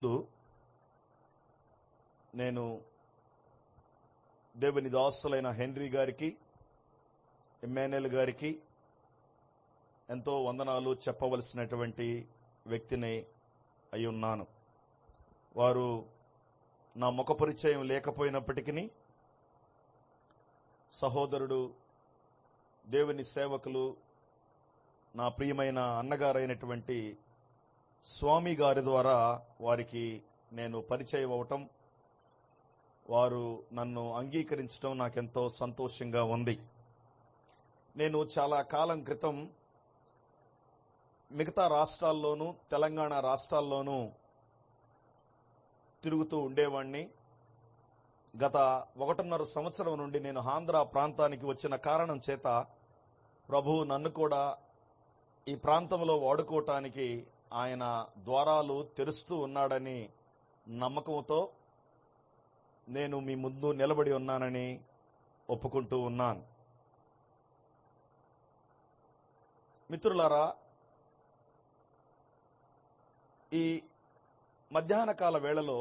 ముందు నేను దేవుని దాసులైన హెన్రీ గారికి ఎమ్మాన్యుల్ గారికి ఎంతో వందనాలు చెప్పవలసినటువంటి వ్యక్తిని అయి ఉన్నాను వారు నా ముఖ పరిచయం లేకపోయినప్పటికీ సహోదరుడు దేవుని సేవకులు నా ప్రియమైన అన్నగారైనటువంటి స్వామి గారి ద్వారా వారికి నేను పరిచయం అవటం వారు నన్ను అంగీకరించడం నాకెంతో సంతోషంగా ఉంది నేను చాలా కాలం క్రితం మిగతా రాష్ట్రాల్లోనూ తెలంగాణ రాష్ట్రాల్లోనూ తిరుగుతూ ఉండేవాణ్ణి గత ఒకటిన్నర సంవత్సరం నుండి నేను ఆంధ్ర ప్రాంతానికి వచ్చిన కారణం చేత ప్రభు నన్ను కూడా ఈ ప్రాంతంలో వాడుకోవటానికి ఆయన ద్వారాలు తెరుస్తూ ఉన్నాడని నమ్మకంతో నేను మీ ముందు నిలబడి ఉన్నానని ఒప్పుకుంటూ ఉన్నాను మిత్రులారా ఈ మధ్యాహ్న కాల వేళలో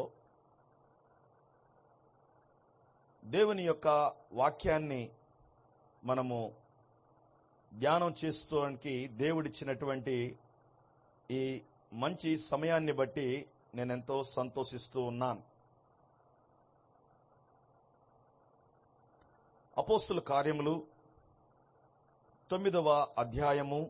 దేవుని యొక్క వాక్యాన్ని మనము ధ్యానం చేసుకోవడానికి దేవుడిచ్చినటువంటి ఈ మంచి సమయాన్ని బట్టి నేనెంతో సంతోషిస్తూ ఉన్నాను అపోస్తుల కార్యములు తొమ్మిదవ అధ్యాయము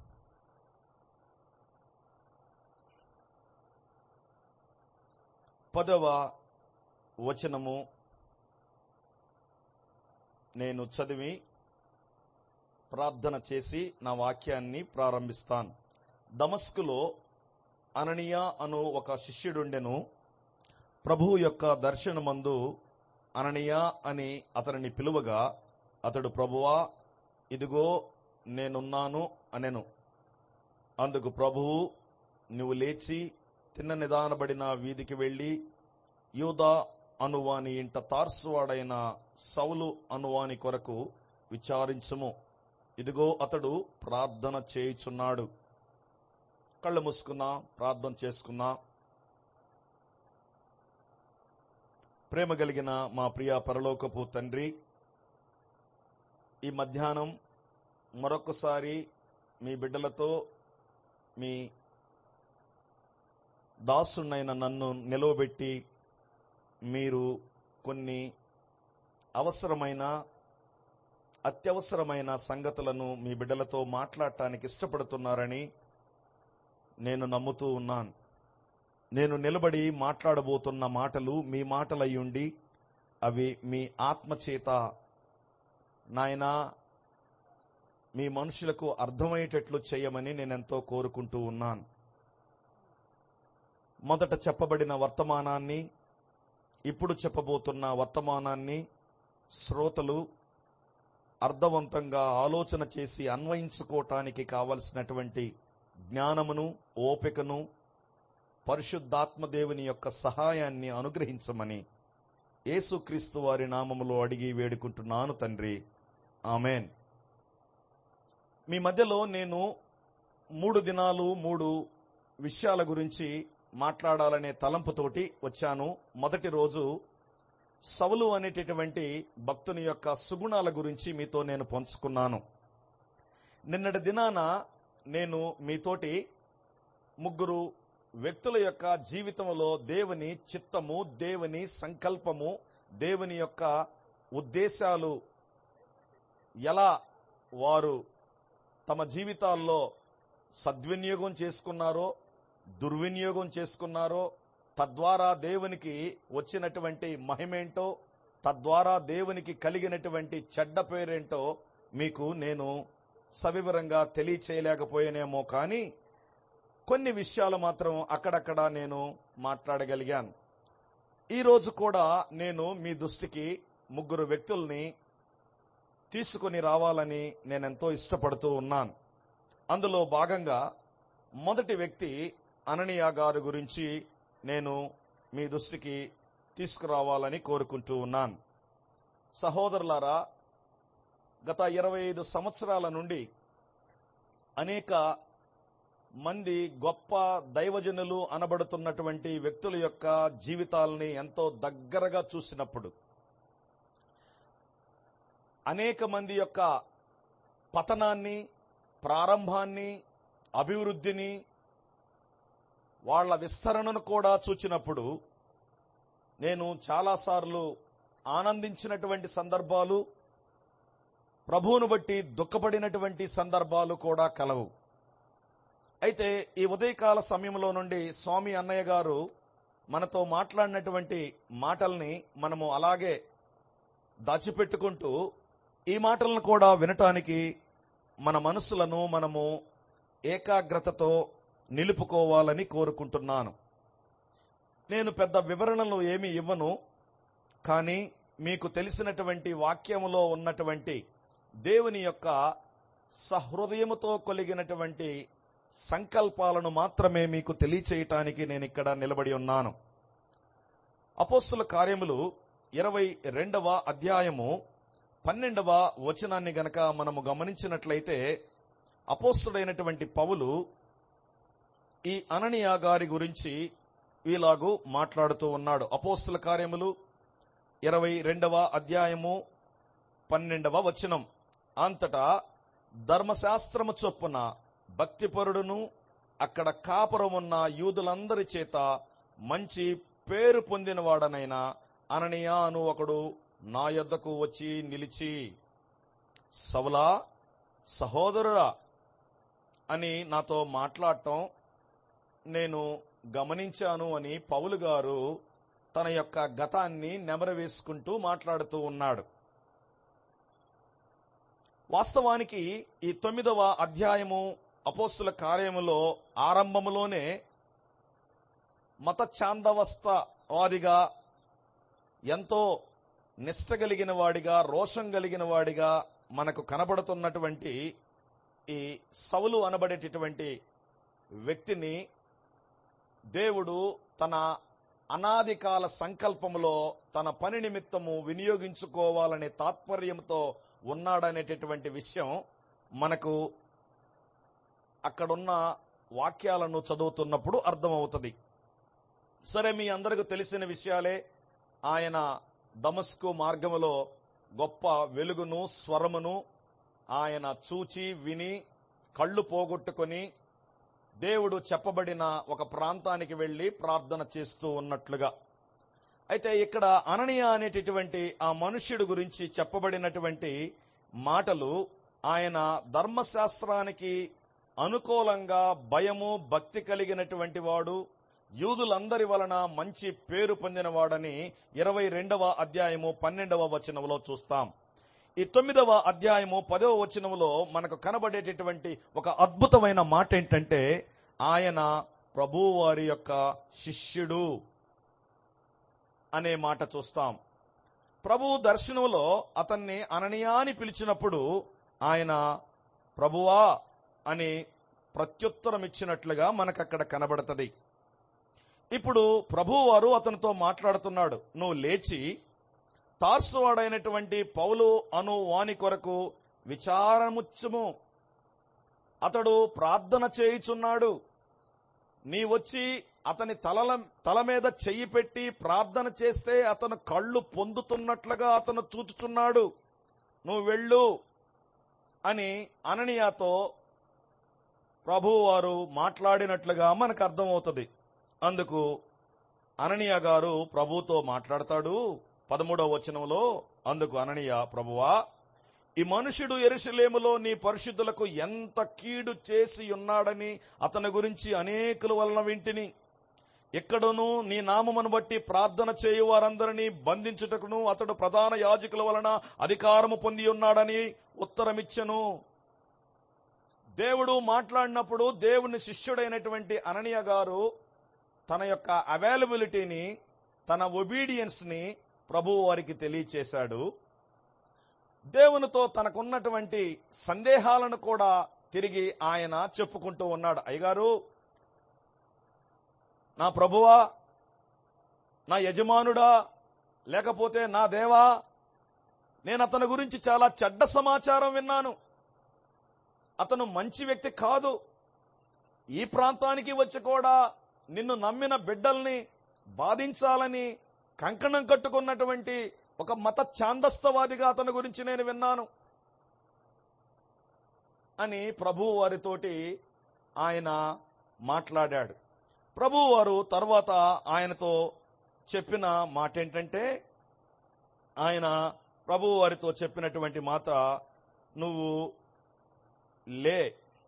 పదవ వచనము నేను చదివి ప్రార్థన చేసి నా వాక్యాన్ని ప్రారంభిస్తాను దమస్కులో అననీయ అను ఒక శిష్యుడుండెను ప్రభు యొక్క దర్శనమందు అననీయ అని అతనిని పిలువగా అతడు ప్రభువా ఇదిగో నేనున్నాను అనెను అందుకు ప్రభువు నువ్వు లేచి తిన్న నిదానబడిన వీధికి వెళ్లి యూదా అనువాని ఇంట తార్సువాడైన సౌలు అనువాని కొరకు విచారించుము ఇదిగో అతడు ప్రార్థన చేయుచున్నాడు కళ్ళు మూసుకున్నా ప్రార్థన చేసుకున్నా ప్రేమ కలిగిన మా ప్రియ పరలోకపు తండ్రి ఈ మధ్యాహ్నం మరొకసారి మీ బిడ్డలతో మీ దాసునైన నన్ను నిలవబెట్టి మీరు కొన్ని అవసరమైన అత్యవసరమైన సంగతులను మీ బిడ్డలతో మాట్లాడటానికి ఇష్టపడుతున్నారని నేను నమ్ముతూ ఉన్నాను నేను నిలబడి మాట్లాడబోతున్న మాటలు మీ మాటలయ్యుండి అవి మీ ఆత్మచేత నాయనా మీ మనుషులకు అర్థమయ్యేటట్లు చేయమని నేనెంతో కోరుకుంటూ ఉన్నాను మొదట చెప్పబడిన వర్తమానాన్ని ఇప్పుడు చెప్పబోతున్న వర్తమానాన్ని శ్రోతలు అర్థవంతంగా ఆలోచన చేసి అన్వయించుకోవటానికి కావలసినటువంటి జ్ఞానమును ఓపికను పరిశుద్ధాత్మ దేవుని యొక్క సహాయాన్ని అనుగ్రహించమని యేసుక్రీస్తు వారి నామములో అడిగి వేడుకుంటున్నాను తండ్రి ఆమెన్ మీ మధ్యలో నేను మూడు దినాలు మూడు విషయాల గురించి మాట్లాడాలనే తలంపుతోటి వచ్చాను మొదటి రోజు సవులు అనేటటువంటి భక్తుని యొక్క సుగుణాల గురించి మీతో నేను పంచుకున్నాను నిన్నటి దినాన నేను మీతోటి ముగ్గురు వ్యక్తుల యొక్క జీవితంలో దేవుని చిత్తము దేవుని సంకల్పము దేవుని యొక్క ఉద్దేశాలు ఎలా వారు తమ జీవితాల్లో సద్వినియోగం చేసుకున్నారో దుర్వినియోగం చేసుకున్నారో తద్వారా దేవునికి వచ్చినటువంటి మహిమేంటో తద్వారా దేవునికి కలిగినటువంటి చెడ్డ పేరేంటో మీకు నేను సవివరంగా తెలియచేయలేకపోయానేమో కానీ కొన్ని విషయాలు మాత్రం అక్కడక్కడ నేను మాట్లాడగలిగాను ఈరోజు కూడా నేను మీ దృష్టికి ముగ్గురు వ్యక్తుల్ని తీసుకుని రావాలని నేనెంతో ఇష్టపడుతూ ఉన్నాను అందులో భాగంగా మొదటి వ్యక్తి అననీయ గారి గురించి నేను మీ దృష్టికి తీసుకురావాలని కోరుకుంటూ ఉన్నాను సహోదరులారా గత ఇరవై ఐదు సంవత్సరాల నుండి అనేక మంది గొప్ప దైవజనులు అనబడుతున్నటువంటి వ్యక్తుల యొక్క జీవితాలని ఎంతో దగ్గరగా చూసినప్పుడు అనేక మంది యొక్క పతనాన్ని ప్రారంభాన్ని అభివృద్ధిని వాళ్ళ విస్తరణను కూడా చూచినప్పుడు నేను చాలాసార్లు ఆనందించినటువంటి సందర్భాలు ప్రభువును బట్టి దుఃఖపడినటువంటి సందర్భాలు కూడా కలవు అయితే ఈ ఉదయకాల సమయంలో నుండి స్వామి అన్నయ్య గారు మనతో మాట్లాడినటువంటి మాటల్ని మనము అలాగే దాచిపెట్టుకుంటూ ఈ మాటలను కూడా వినటానికి మన మనసులను మనము ఏకాగ్రతతో నిలుపుకోవాలని కోరుకుంటున్నాను నేను పెద్ద వివరణలు ఏమి ఇవ్వను కానీ మీకు తెలిసినటువంటి వాక్యములో ఉన్నటువంటి దేవుని యొక్క సహృదయముతో కొలిగినటువంటి సంకల్పాలను మాత్రమే మీకు తెలియచేయటానికి నేను ఇక్కడ నిలబడి ఉన్నాను అపోస్తుల కార్యములు ఇరవై రెండవ అధ్యాయము పన్నెండవ వచనాన్ని గనక మనము గమనించినట్లయితే అపోస్తుడైనటువంటి పౌలు ఈ అననీయ గారి గురించి ఇలాగూ మాట్లాడుతూ ఉన్నాడు అపోస్తుల కార్యములు ఇరవై రెండవ అధ్యాయము పన్నెండవ వచనం అంతటా ధర్మశాస్త్రము చొప్పున భక్తిపరుడును అక్కడ కాపురమున్న యూదులందరి చేత మంచి పేరు పొందినవాడనైనా అననీయ అను ఒకడు నా యొద్దకు వచ్చి నిలిచి సవులా సహోదరురా అని నాతో మాట్లాడటం నేను గమనించాను అని పౌలు గారు తన యొక్క గతాన్ని నెమర వేసుకుంటూ మాట్లాడుతూ ఉన్నాడు వాస్తవానికి ఈ తొమ్మిదవ అధ్యాయము అపోస్తుల కార్యములో ఆరంభములోనే మత చాందవస్థవాదిగా ఎంతో నిష్ట కలిగిన వాడిగా రోషం కలిగిన వాడిగా మనకు కనబడుతున్నటువంటి ఈ సవులు అనబడేటటువంటి వ్యక్తిని దేవుడు తన అనాది కాల సంకల్పములో తన పని నిమిత్తము వినియోగించుకోవాలనే తాత్పర్యంతో ఉన్నాడనేటటువంటి విషయం మనకు అక్కడున్న వాక్యాలను చదువుతున్నప్పుడు అర్థమవుతుంది సరే మీ అందరికి తెలిసిన విషయాలే ఆయన దమస్కు మార్గములో గొప్ప వెలుగును స్వరమును ఆయన చూచి విని కళ్ళు పోగొట్టుకొని దేవుడు చెప్పబడిన ఒక ప్రాంతానికి వెళ్లి ప్రార్థన చేస్తూ ఉన్నట్లుగా అయితే ఇక్కడ అననీయ అనేటటువంటి ఆ మనుష్యుడు గురించి చెప్పబడినటువంటి మాటలు ఆయన ధర్మశాస్త్రానికి అనుకూలంగా భయము భక్తి కలిగినటువంటి వాడు యూదులందరి వలన మంచి పేరు పొందినవాడని ఇరవై రెండవ అధ్యాయము పన్నెండవ వచనంలో చూస్తాం ఈ తొమ్మిదవ అధ్యాయము పదవ వచనంలో మనకు కనబడేటటువంటి ఒక అద్భుతమైన మాట ఏంటంటే ఆయన ప్రభువు వారి యొక్క శిష్యుడు అనే మాట చూస్తాం ప్రభు దర్శనంలో అతన్ని అననీయా అని పిలిచినప్పుడు ఆయన ప్రభువా అని ప్రత్యుత్తరం ఇచ్చినట్లుగా మనకు అక్కడ కనబడుతుంది ఇప్పుడు ప్రభువారు అతనితో మాట్లాడుతున్నాడు నువ్వు లేచి తార్సువాడైనటువంటి పౌలు అను వాని కొరకు విచారముచ్చము అతడు ప్రార్థన చేయుచున్నాడు నీ వచ్చి అతని తలల తల మీద చెయ్యి పెట్టి ప్రార్థన చేస్తే అతను కళ్ళు పొందుతున్నట్లుగా అతను చూచుచున్నాడు నువ్వు వెళ్ళు అని అననీయాతో ప్రభువు వారు మాట్లాడినట్లుగా మనకు అర్థమవుతుంది అందుకు అననీయ గారు ప్రభుతో మాట్లాడతాడు పదమూడవ వచనంలో అందుకు అననీయ ప్రభువా ఈ మనుషుడు ఎరుసలేములో నీ పరిశుద్ధులకు ఎంత కీడు చేసి ఉన్నాడని అతని గురించి అనేకుల వలన వింటిని ఎక్కడును నీ నామమును బట్టి ప్రార్థన చేయు వారందరినీ బంధించుటకును అతడు ప్రధాన యాజకుల వలన అధికారము పొంది ఉన్నాడని ఉత్తరమిచ్చను దేవుడు మాట్లాడినప్పుడు దేవుని శిష్యుడైనటువంటి అననీయ గారు తన యొక్క అవైలబిలిటీని తన ఒబీడియన్స్ ని ప్రభువు వారికి తెలియచేశాడు దేవునితో తనకున్నటువంటి సందేహాలను కూడా తిరిగి ఆయన చెప్పుకుంటూ ఉన్నాడు అయ్యగారు నా ప్రభువా నా యజమానుడా లేకపోతే నా దేవా నేను అతని గురించి చాలా చెడ్డ సమాచారం విన్నాను అతను మంచి వ్యక్తి కాదు ఈ ప్రాంతానికి వచ్చి కూడా నిన్ను నమ్మిన బిడ్డల్ని బాధించాలని కంకణం కట్టుకున్నటువంటి ఒక మత ఛాందస్తవాదిగా అతని గురించి నేను విన్నాను అని ప్రభువు వారితోటి ఆయన మాట్లాడాడు ప్రభువు వారు తర్వాత ఆయనతో చెప్పిన మాట ఏంటంటే ఆయన ప్రభువు వారితో చెప్పినటువంటి మాట నువ్వు లే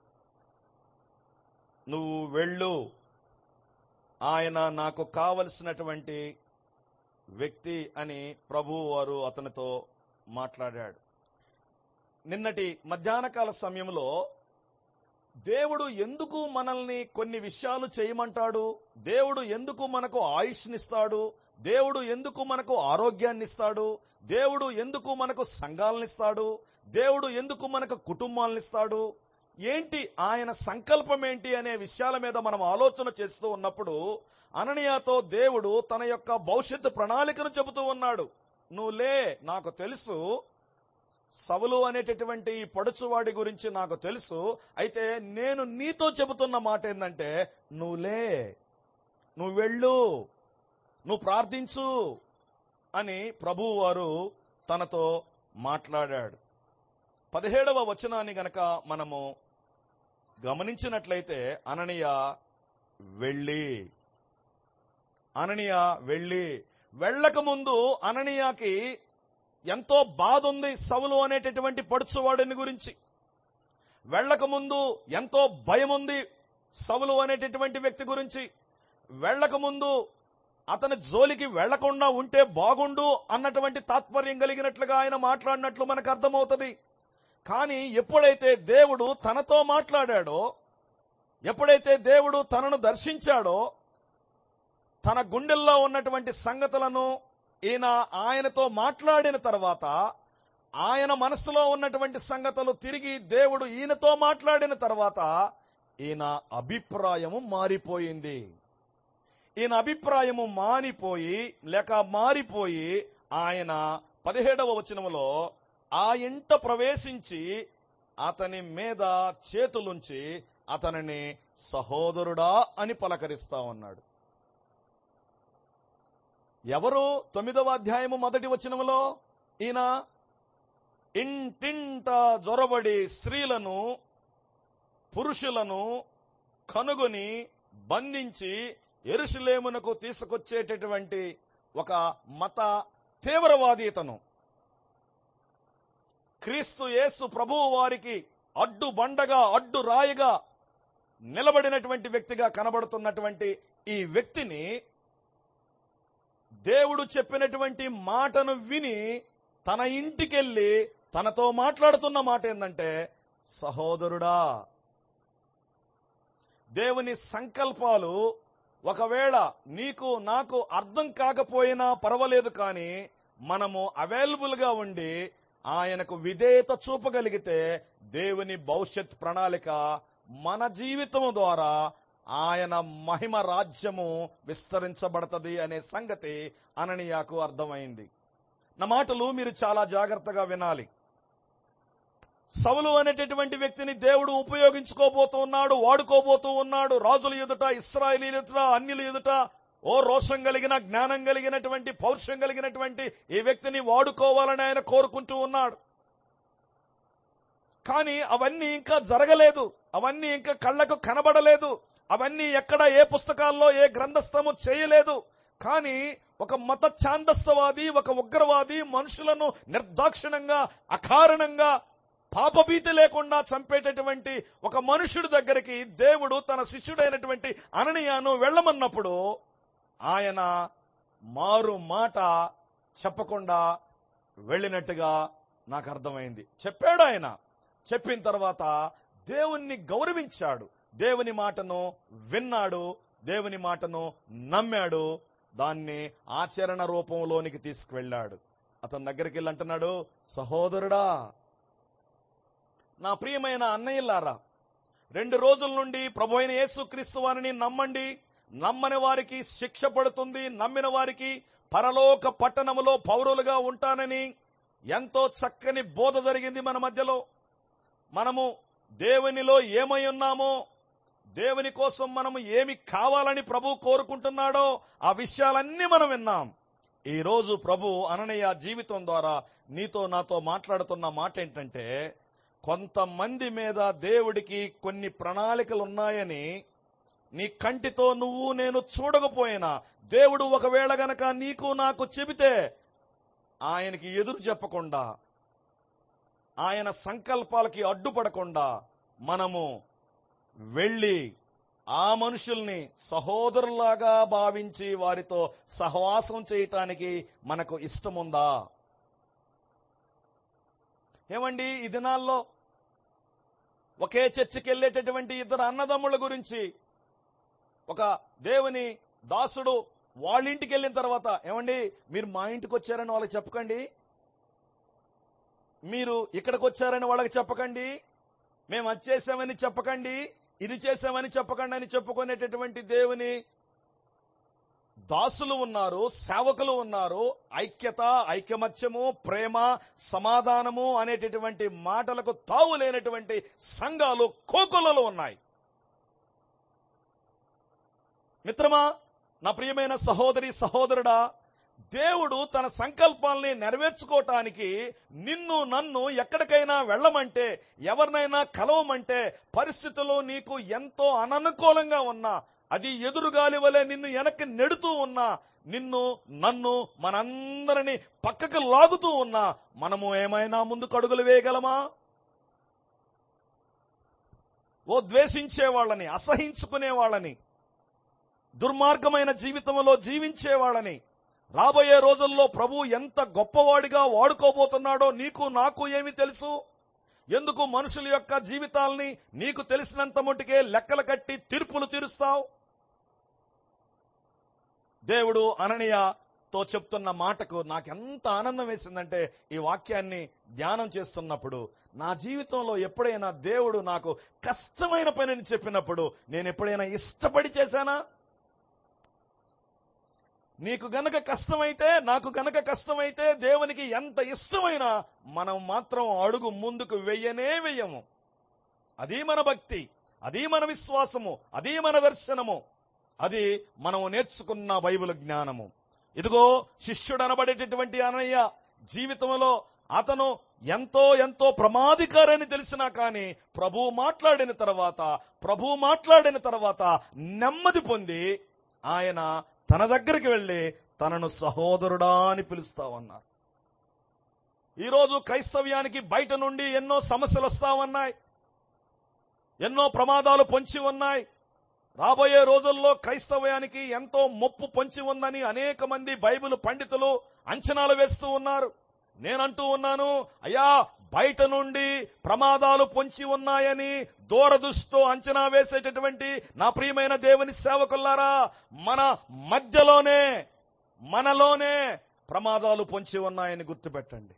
నువ్వు వెళ్ళు ఆయన నాకు కావలసినటువంటి వ్యక్తి అని ప్రభువు వారు అతనితో మాట్లాడాడు నిన్నటి మధ్యాహ్నకాల సమయంలో దేవుడు ఎందుకు మనల్ని కొన్ని విషయాలు చేయమంటాడు దేవుడు ఎందుకు మనకు ఆయుష్నిస్తాడు దేవుడు ఎందుకు మనకు ఆరోగ్యాన్ని ఇస్తాడు దేవుడు ఎందుకు మనకు సంఘాలనిస్తాడు దేవుడు ఎందుకు మనకు కుటుంబాలను ఇస్తాడు ఏంటి ఆయన సంకల్పం ఏంటి అనే విషయాల మీద మనం ఆలోచన చేస్తూ ఉన్నప్పుడు అననీయాతో దేవుడు తన యొక్క భవిష్యత్తు ప్రణాళికను చెబుతూ ఉన్నాడు నువ్వు లే నాకు తెలుసు సవులు అనేటటువంటి ఈ పడుచువాడి గురించి నాకు తెలుసు అయితే నేను నీతో చెబుతున్న మాట ఏంటంటే నువ్వులే నువ్వు వెళ్ళు నువ్వు ప్రార్థించు అని ప్రభువు వారు తనతో మాట్లాడాడు పదిహేడవ వచనాన్ని గనక మనము గమనించినట్లయితే అననీయ వెళ్ళి అననీయ వెళ్ళి వెళ్ళక ముందు అననీయాకి ఎంతో బాధ ఉంది సవులు అనేటటువంటి పడుచువాడిని గురించి వెళ్ళక ముందు ఎంతో భయం ఉంది సవులు అనేటటువంటి వ్యక్తి గురించి వెళ్ళక ముందు అతని జోలికి వెళ్లకుండా ఉంటే బాగుండు అన్నటువంటి తాత్పర్యం కలిగినట్లుగా ఆయన మాట్లాడినట్లు మనకు అర్థమవుతుంది కానీ ఎప్పుడైతే దేవుడు తనతో మాట్లాడాడో ఎప్పుడైతే దేవుడు తనను దర్శించాడో తన గుండెల్లో ఉన్నటువంటి సంగతులను ఈయన ఆయనతో మాట్లాడిన తర్వాత ఆయన మనసులో ఉన్నటువంటి సంగతులు తిరిగి దేవుడు ఈయనతో మాట్లాడిన తర్వాత ఈయన అభిప్రాయము మారిపోయింది ఈయన అభిప్రాయము మానిపోయి లేక మారిపోయి ఆయన పదిహేడవ వచనములో ఆ ఇంట ప్రవేశించి అతని మీద చేతులుంచి అతనిని సహోదరుడా అని పలకరిస్తా ఉన్నాడు ఎవరు తొమ్మిదవ అధ్యాయము మొదటి వచనములో ఈయన ఇంటింట జొరబడి స్త్రీలను పురుషులను కనుగొని బంధించి ఎరుషులేమునకు తీసుకొచ్చేటటువంటి ఒక మత తీవ్రవాది ఇతను క్రీస్తు యేసు ప్రభువు వారికి అడ్డు బండగా అడ్డు రాయిగా నిలబడినటువంటి వ్యక్తిగా కనబడుతున్నటువంటి ఈ వ్యక్తిని దేవుడు చెప్పినటువంటి మాటను విని తన ఇంటికెళ్ళి తనతో మాట్లాడుతున్న మాట ఏంటంటే సహోదరుడా దేవుని సంకల్పాలు ఒకవేళ నీకు నాకు అర్థం కాకపోయినా పర్వాలేదు కానీ మనము అవైలబుల్ గా ఉండి ఆయనకు విధేయత చూపగలిగితే దేవుని భవిష్యత్ ప్రణాళిక మన జీవితము ద్వారా ఆయన మహిమ రాజ్యము విస్తరించబడతది అనే సంగతి అననీయాకు అర్థమైంది నా మాటలు మీరు చాలా జాగ్రత్తగా వినాలి సవులు అనేటటువంటి వ్యక్తిని దేవుడు ఉపయోగించుకోబోతూ ఉన్నాడు వాడుకోబోతూ ఉన్నాడు రాజుల ఎదుట ఇస్రాయలీ ఎదుట అన్యుల ఎదుట ఓ రోషం కలిగిన జ్ఞానం కలిగినటువంటి పౌరుషం కలిగినటువంటి ఈ వ్యక్తిని వాడుకోవాలని ఆయన కోరుకుంటూ ఉన్నాడు కానీ అవన్నీ ఇంకా జరగలేదు అవన్నీ ఇంకా కళ్ళకు కనబడలేదు అవన్నీ ఎక్కడ ఏ పుస్తకాల్లో ఏ గ్రంథస్థము చేయలేదు కానీ ఒక మత ఛాందస్తవాది ఒక ఉగ్రవాది మనుషులను నిర్దాక్షిణంగా అకారణంగా పాపభీతి లేకుండా చంపేటటువంటి ఒక మనుషుడి దగ్గరికి దేవుడు తన శిష్యుడైనటువంటి అననీయాను వెళ్ళమన్నప్పుడు ఆయన మారు మాట చెప్పకుండా వెళ్ళినట్టుగా నాకు అర్థమైంది చెప్పాడు ఆయన చెప్పిన తర్వాత దేవుణ్ణి గౌరవించాడు దేవుని మాటను విన్నాడు దేవుని మాటను నమ్మాడు దాన్ని ఆచరణ రూపంలోనికి తీసుకువెళ్ళాడు అతని దగ్గరికి వెళ్ళి అంటున్నాడు సహోదరుడా నా ప్రియమైన అన్నయ్యలారా రెండు రోజుల నుండి ప్రభు అయిన యేసుక్రీస్తు వారిని నమ్మండి నమ్మని వారికి శిక్ష పడుతుంది నమ్మిన వారికి పరలోక పట్టణములో పౌరులుగా ఉంటానని ఎంతో చక్కని బోధ జరిగింది మన మధ్యలో మనము దేవునిలో ఏమై ఉన్నామో దేవుని కోసం మనము ఏమి కావాలని ప్రభు కోరుకుంటున్నాడో ఆ విషయాలన్నీ మనం విన్నాం ఈ రోజు ప్రభు అననయ్య జీవితం ద్వారా నీతో నాతో మాట్లాడుతున్న మాట ఏంటంటే కొంతమంది మీద దేవుడికి కొన్ని ప్రణాళికలు ఉన్నాయని నీ కంటితో నువ్వు నేను చూడకపోయినా దేవుడు ఒకవేళ గనక నీకు నాకు చెబితే ఆయనకి ఎదురు చెప్పకుండా ఆయన సంకల్పాలకి అడ్డుపడకుండా మనము వెళ్ళి ఆ మనుషుల్ని సహోదరులాగా భావించి వారితో సహవాసం చేయటానికి మనకు ఇష్టముందా ఏమండి ఈ దినాల్లో ఒకే చర్చికి వెళ్ళేటటువంటి ఇద్దరు అన్నదమ్ముల గురించి ఒక దేవుని దాసుడు వాళ్ళ ఇంటికి వెళ్ళిన తర్వాత ఏమండి మీరు మా ఇంటికి వచ్చారని వాళ్ళకి చెప్పకండి మీరు ఇక్కడికి వచ్చారని వాళ్ళకి చెప్పకండి మేము అది చేసామని చెప్పకండి ఇది చేసామని చెప్పకండి అని చెప్పుకునేటటువంటి దేవుని దాసులు ఉన్నారు సేవకులు ఉన్నారు ఐక్యత ఐకమత్యము ప్రేమ సమాధానము అనేటటువంటి మాటలకు తావు లేనటువంటి సంఘాలు కోకొలలో ఉన్నాయి మిత్రమా నా ప్రియమైన సహోదరి సహోదరుడా దేవుడు తన సంకల్పాల్ని నెరవేర్చుకోవటానికి నిన్ను నన్ను ఎక్కడికైనా వెళ్ళమంటే ఎవరినైనా కలవమంటే పరిస్థితులు నీకు ఎంతో అననుకూలంగా ఉన్నా అది ఎదురుగాలి వలె నిన్ను వెనక్కి నెడుతూ ఉన్నా నిన్ను నన్ను మనందరిని పక్కకు లాగుతూ ఉన్నా మనము ఏమైనా ముందుకు అడుగులు వేయగలమా ఓ ద్వేషించే వాళ్ళని అసహించుకునే వాళ్ళని దుర్మార్గమైన జీవితంలో జీవించే వాళ్ళని రాబోయే రోజుల్లో ప్రభు ఎంత గొప్పవాడిగా వాడుకోబోతున్నాడో నీకు నాకు ఏమి తెలుసు ఎందుకు మనుషుల యొక్క జీవితాల్ని నీకు తెలిసినంత మటుకే లెక్కలు కట్టి తీర్పులు తీరుస్తావు దేవుడు అననీయతో చెప్తున్న మాటకు నాకెంత ఆనందం వేసిందంటే ఈ వాక్యాన్ని ధ్యానం చేస్తున్నప్పుడు నా జీవితంలో ఎప్పుడైనా దేవుడు నాకు కష్టమైన పనిని చెప్పినప్పుడు నేను ఎప్పుడైనా ఇష్టపడి చేశానా నీకు గనక కష్టమైతే నాకు గనక కష్టమైతే దేవునికి ఎంత ఇష్టమైనా మనం మాత్రం అడుగు ముందుకు వెయ్యనే వెయ్యము అది మన భక్తి అది మన విశ్వాసము అది మన దర్శనము అది మనం నేర్చుకున్న బైబిల్ జ్ఞానము ఇదిగో శిష్యుడు అనబడేటటువంటి అనయ్య జీవితంలో అతను ఎంతో ఎంతో ప్రమాదికారని తెలిసినా కానీ ప్రభు మాట్లాడిన తర్వాత ప్రభు మాట్లాడిన తర్వాత నెమ్మది పొంది ఆయన తన దగ్గరికి వెళ్ళి తనను సహోదరుడా అని పిలుస్తా ఉన్నారు ఈరోజు క్రైస్తవ్యానికి బయట నుండి ఎన్నో సమస్యలు వస్తా ఉన్నాయి ఎన్నో ప్రమాదాలు పొంచి ఉన్నాయి రాబోయే రోజుల్లో క్రైస్తవ్యానికి ఎంతో మొప్పు పొంచి ఉందని అనేక మంది బైబిల్ పండితులు అంచనాలు వేస్తూ ఉన్నారు నేనంటూ ఉన్నాను అయ్యా బయట నుండి ప్రమాదాలు పొంచి ఉన్నాయని దూరదృష్టితో అంచనా వేసేటటువంటి నా ప్రియమైన దేవుని సేవకుల్లారా మన మధ్యలోనే మనలోనే ప్రమాదాలు పొంచి ఉన్నాయని గుర్తుపెట్టండి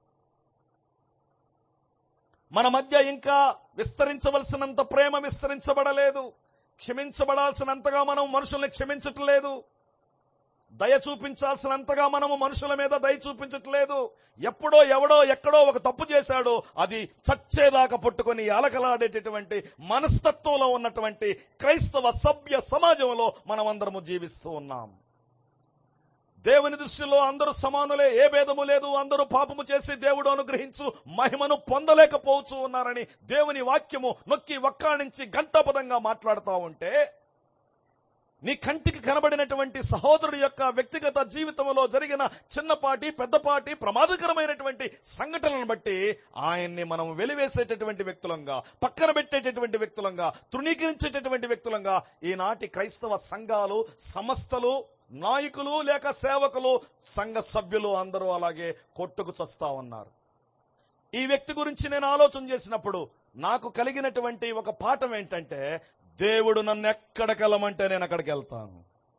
మన మధ్య ఇంకా విస్తరించవలసినంత ప్రేమ విస్తరించబడలేదు క్షమించబడాల్సినంతగా మనం మనుషుల్ని క్షమించట్లేదు దయ చూపించాల్సినంతగా మనము మనుషుల మీద దయ చూపించట్లేదు ఎప్పుడో ఎవడో ఎక్కడో ఒక తప్పు చేశాడో అది చచ్చేదాకా పట్టుకొని అలకలాడేటటువంటి మనస్తత్వంలో ఉన్నటువంటి క్రైస్తవ సభ్య సమాజంలో మనమందరము జీవిస్తూ ఉన్నాం దేవుని దృష్టిలో అందరూ సమానులే ఏ భేదము లేదు అందరూ పాపము చేసి దేవుడు అనుగ్రహించు మహిమను పొందలేకపోవచ్చు ఉన్నారని దేవుని వాక్యము నొక్కి వక్కాణించి గంటాపదంగా మాట్లాడుతూ ఉంటే నీ కంటికి కనబడినటువంటి సహోదరుడి యొక్క వ్యక్తిగత జీవితంలో జరిగిన చిన్నపాటి పెద్దపాటి ప్రమాదకరమైనటువంటి సంఘటనలను బట్టి ఆయన్ని మనం వెలివేసేటటువంటి వ్యక్తులంగా పక్కన పెట్టేటటువంటి వ్యక్తులంగా తృణీకరించేటటువంటి వ్యక్తులంగా ఈనాటి క్రైస్తవ సంఘాలు సంస్థలు నాయకులు లేక సేవకులు సంఘ సభ్యులు అందరూ అలాగే కొట్టుకు చస్తా ఉన్నారు ఈ వ్యక్తి గురించి నేను ఆలోచన చేసినప్పుడు నాకు కలిగినటువంటి ఒక పాఠం ఏంటంటే దేవుడు నన్ను ఎక్కడికి వెళ్ళమంటే నేను అక్కడికి వెళ్తాను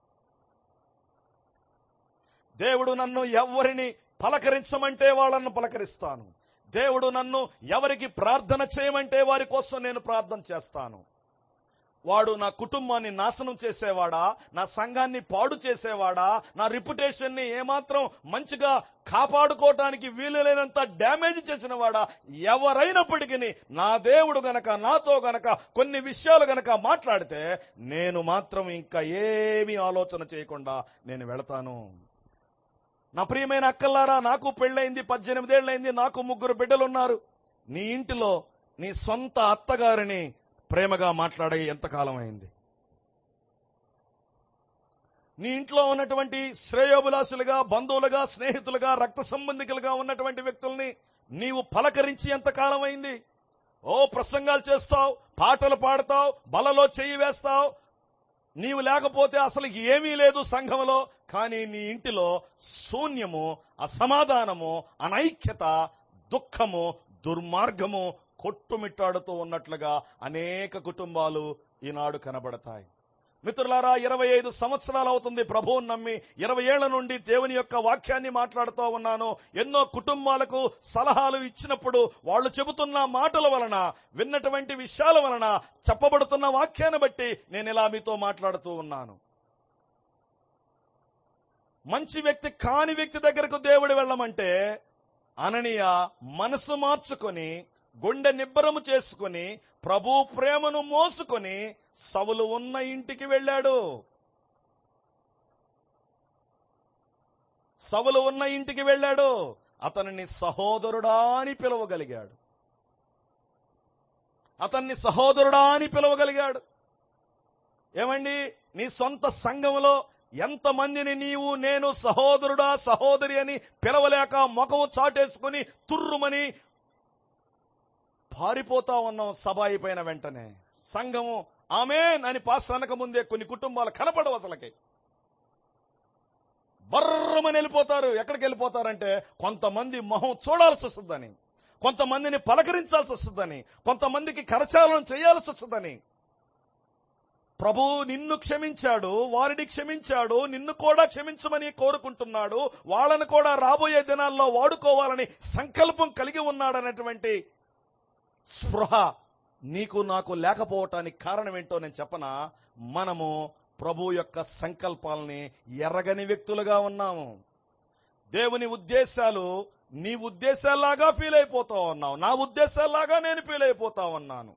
దేవుడు నన్ను ఎవరిని పలకరించమంటే వాళ్ళను పలకరిస్తాను దేవుడు నన్ను ఎవరికి ప్రార్థన చేయమంటే వారి కోసం నేను ప్రార్థన చేస్తాను వాడు నా కుటుంబాన్ని నాశనం చేసేవాడా నా సంఘాన్ని పాడు చేసేవాడా నా రిప్యుటేషన్ ని ఏమాత్రం మంచిగా కాపాడుకోవటానికి వీలులేనంత డ్యామేజ్ చేసిన వాడా ఎవరైనప్పటికీ నా దేవుడు గనక నాతో గనక కొన్ని విషయాలు గనక మాట్లాడితే నేను మాత్రం ఇంకా ఏమీ ఆలోచన చేయకుండా నేను వెళతాను నా ప్రియమైన అక్కల్లారా నాకు పెళ్ళైంది పద్దెనిమిదేళ్లైంది నాకు ముగ్గురు బిడ్డలున్నారు నీ ఇంటిలో నీ సొంత అత్తగారిని ప్రేమగా మాట్లాడే ఎంతకాలం అయింది నీ ఇంట్లో ఉన్నటువంటి శ్రేయోభిలాషులుగా బంధువులుగా స్నేహితులుగా రక్త సంబంధికులుగా ఉన్నటువంటి వ్యక్తుల్ని నీవు పలకరించి ఎంతకాలం అయింది ఓ ప్రసంగాలు చేస్తావు పాటలు పాడతావు బలలో చెయ్యి వేస్తావు నీవు లేకపోతే అసలు ఏమీ లేదు సంఘంలో కానీ నీ ఇంటిలో శూన్యము అసమాధానము అనైక్యత దుఃఖము దుర్మార్గము కొట్టుమిట్టాడుతూ ఉన్నట్లుగా అనేక కుటుంబాలు ఈనాడు కనబడతాయి మిత్రులారా ఇరవై ఐదు సంవత్సరాలు అవుతుంది ప్రభువుని నమ్మి ఇరవై ఏళ్ల నుండి దేవుని యొక్క వాక్యాన్ని మాట్లాడుతూ ఉన్నాను ఎన్నో కుటుంబాలకు సలహాలు ఇచ్చినప్పుడు వాళ్ళు చెబుతున్న మాటల వలన విన్నటువంటి విషయాల వలన చెప్పబడుతున్న వాక్యాన్ని బట్టి నేను ఇలా మీతో మాట్లాడుతూ ఉన్నాను మంచి వ్యక్తి కాని వ్యక్తి దగ్గరకు దేవుడు వెళ్ళమంటే అననీయ మనసు మార్చుకొని గుండె నిబ్బరము చేసుకుని ప్రభు ప్రేమను మోసుకొని సవులు ఉన్న ఇంటికి వెళ్ళాడు సవులు ఉన్న ఇంటికి వెళ్ళాడు అతనిని సహోదరుడా అని పిలవగలిగాడు అతన్ని సహోదరుడా అని పిలవగలిగాడు ఏమండి నీ సొంత సంఘంలో ఎంతమందిని నీవు నేను సహోదరుడా సహోదరి అని పిలవలేక మొఖము చాటేసుకుని తుర్రుమని పారిపోతా ఉన్నాం సభ అయిపోయిన వెంటనే సంఘము ఆమెన్ అని పాస్ అనక ముందే కొన్ని కుటుంబాలు కనపడవు అసలకి బర్రమని వెళ్ళిపోతారు ఎక్కడికి వెళ్ళిపోతారంటే కొంతమంది మొహం చూడాల్సి వస్తుందని కొంతమందిని పలకరించాల్సి వస్తుందని కొంతమందికి కరచాలనం చేయాల్సి వస్తుందని ప్రభు నిన్ను క్షమించాడు వారిని క్షమించాడు నిన్ను కూడా క్షమించమని కోరుకుంటున్నాడు వాళ్ళను కూడా రాబోయే దినాల్లో వాడుకోవాలని సంకల్పం కలిగి ఉన్నాడనేటువంటి స్పృహ నీకు నాకు లేకపోవటానికి కారణం ఏంటో నేను చెప్పనా మనము ప్రభు యొక్క సంకల్పాలని ఎరగని వ్యక్తులుగా ఉన్నాము దేవుని ఉద్దేశాలు నీ ఉద్దేశాల్లాగా ఫీల్ అయిపోతా ఉన్నావు నా ఉద్దేశాల్లాగా నేను ఫీల్ అయిపోతా ఉన్నాను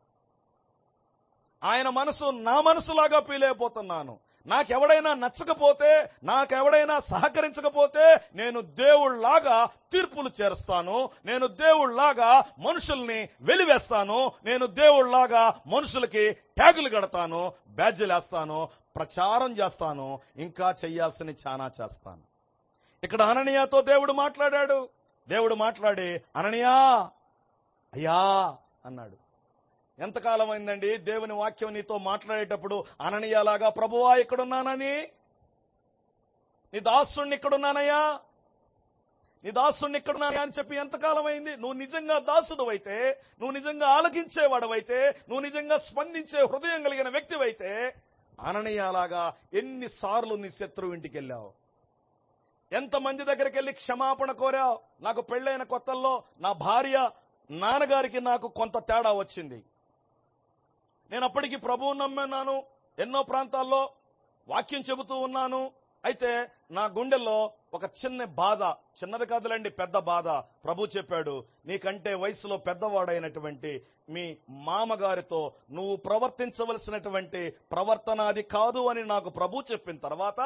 ఆయన మనసు నా మనసులాగా ఫీల్ అయిపోతున్నాను నాకెవడైనా నచ్చకపోతే నాకెవడైనా సహకరించకపోతే నేను దేవుళ్లాగా తీర్పులు చేరుస్తాను నేను దేవుళ్లాగా మనుషుల్ని వెలివేస్తాను నేను దేవుళ్లాగా మనుషులకి ట్యాగులు కడతాను బ్యాడ్జీలు వేస్తాను ప్రచారం చేస్తాను ఇంకా చెయ్యాల్సిన చాలా చేస్తాను ఇక్కడ అననీయాతో దేవుడు మాట్లాడాడు దేవుడు మాట్లాడి అననీయా అయ్యా అన్నాడు ఎంతకాలం అయిందండి దేవుని వాక్యం నీతో మాట్లాడేటప్పుడు అననీయలాగా ప్రభువా ఇక్కడున్నానని నీ దాసుణ్ణి ఇక్కడున్నానయ్యా నీ దాసుణ్ణి ఇక్కడున్నానయ్యా అని చెప్పి ఎంతకాలం అయింది నువ్వు నిజంగా దాసుడు అయితే నువ్వు నిజంగా ఆలకించేవాడవైతే నువ్వు నిజంగా స్పందించే హృదయం కలిగిన వ్యక్తివైతే అననీయలాగా ఎన్నిసార్లు నీ శత్రువు ఇంటికి వెళ్ళావు ఎంతమంది దగ్గరికి వెళ్ళి క్షమాపణ కోరావు నాకు పెళ్ళైన కొత్తల్లో నా భార్య నాన్నగారికి నాకు కొంత తేడా వచ్చింది నేను అప్పటికి ప్రభువు నమ్మాను ఎన్నో ప్రాంతాల్లో వాక్యం చెబుతూ ఉన్నాను అయితే నా గుండెల్లో ఒక చిన్న బాధ చిన్నది కాదులండి పెద్ద బాధ ప్రభు చెప్పాడు నీకంటే వయసులో పెద్దవాడైనటువంటి మీ మామగారితో నువ్వు ప్రవర్తించవలసినటువంటి ప్రవర్తన అది కాదు అని నాకు ప్రభు చెప్పిన తర్వాత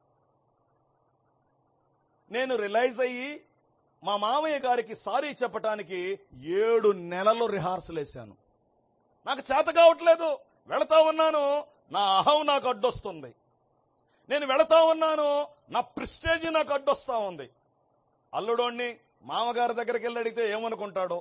నేను రిలైజ్ అయ్యి మా మామయ్య గారికి సారీ చెప్పటానికి ఏడు నెలలు రిహార్సల్ వేశాను నాకు చేత కావట్లేదు వెళతా ఉన్నాను నా అహం నాకు అడ్డొస్తుంది నేను వెళతా ఉన్నాను నా ప్రిస్టేజ్ నాకు అడ్డొస్తా ఉంది అల్లుడోణ్ణి మామగారి దగ్గరికి వెళ్ళి అడిగితే ఏమనుకుంటాడో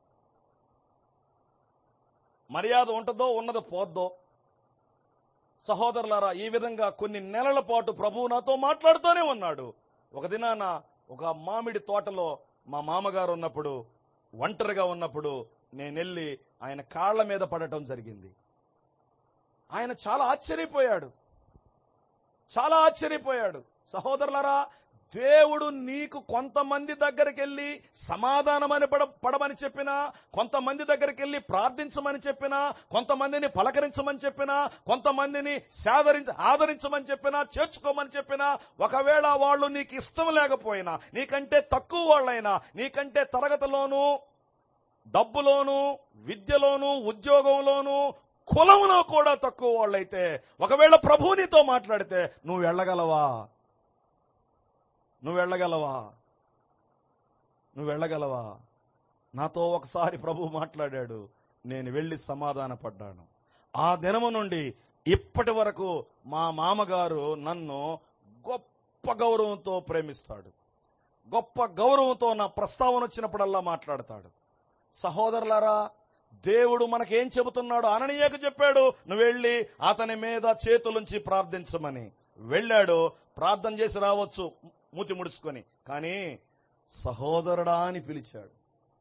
మర్యాద ఉంటుందో ఉన్నది పోద్దో సహోదరులారా ఈ విధంగా కొన్ని నెలల పాటు ప్రభువు నాతో మాట్లాడుతూనే ఉన్నాడు ఒక దినాన ఒక మామిడి తోటలో మా మామగారు ఉన్నప్పుడు ఒంటరిగా ఉన్నప్పుడు నేను వెళ్ళి ఆయన కాళ్ల మీద పడటం జరిగింది ఆయన చాలా ఆశ్చర్యపోయాడు చాలా ఆశ్చర్యపోయాడు సహోదరులారా దేవుడు నీకు కొంతమంది దగ్గరికి వెళ్ళి సమాధానమని పడ పడమని చెప్పినా కొంతమంది దగ్గరికి వెళ్ళి ప్రార్థించమని చెప్పినా కొంతమందిని పలకరించమని చెప్పినా కొంతమందిని సాదరించ ఆదరించమని చెప్పినా చేర్చుకోమని చెప్పినా ఒకవేళ వాళ్ళు నీకు ఇష్టం లేకపోయినా నీకంటే తక్కువ వాళ్ళైనా నీకంటే తరగతిలోనూ డబ్బులోను విద్యలోను ఉద్యోగంలోను కులంలో కూడా తక్కువ వాళ్ళైతే ఒకవేళ ప్రభువు నీతో మాట్లాడితే నువ్వు వెళ్ళగలవా నువ్వు వెళ్ళగలవా నువ్వు వెళ్ళగలవా నాతో ఒకసారి ప్రభు మాట్లాడాడు నేను వెళ్ళి సమాధాన పడ్డాను ఆ దినము నుండి ఇప్పటి వరకు మా మామగారు నన్ను గొప్ప గౌరవంతో ప్రేమిస్తాడు గొప్ప గౌరవంతో నా ప్రస్తావన వచ్చినప్పుడల్లా మాట్లాడతాడు సహోదరులారా దేవుడు మనకేం చెబుతున్నాడు అననీయకు చెప్పాడు నువ్వు వెళ్ళి అతని మీద చేతులుంచి ప్రార్థించమని వెళ్ళాడు ప్రార్థన చేసి రావచ్చు మూతి ముడుచుకొని కానీ సహోదరుడా అని పిలిచాడు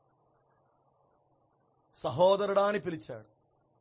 సహోదరుడా అని పిలిచాడు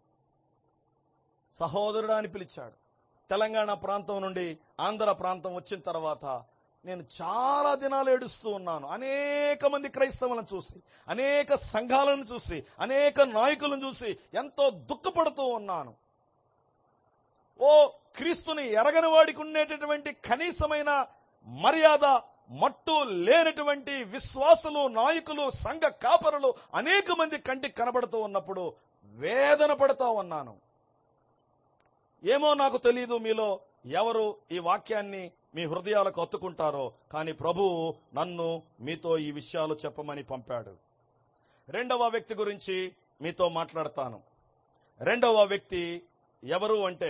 సహోదరుడా అని పిలిచాడు తెలంగాణ ప్రాంతం నుండి ఆంధ్ర ప్రాంతం వచ్చిన తర్వాత నేను చాలా దినాలు ఏడుస్తూ ఉన్నాను అనేక మంది క్రైస్తవులను చూసి అనేక సంఘాలను చూసి అనేక నాయకులను చూసి ఎంతో దుఃఖపడుతూ ఉన్నాను ఓ క్రీస్తుని ఎరగని వాడికి ఉండేటటువంటి కనీసమైన మర్యాద మట్టు లేనటువంటి విశ్వాసులు నాయకులు సంఘ కాపరులు అనేక మంది కంటికి కనబడుతూ ఉన్నప్పుడు వేదన పడుతూ ఉన్నాను ఏమో నాకు తెలియదు మీలో ఎవరు ఈ వాక్యాన్ని మీ హృదయాలకు హత్తుకుంటారో కానీ ప్రభువు నన్ను మీతో ఈ విషయాలు చెప్పమని పంపాడు రెండవ వ్యక్తి గురించి మీతో మాట్లాడతాను రెండవ వ్యక్తి ఎవరు అంటే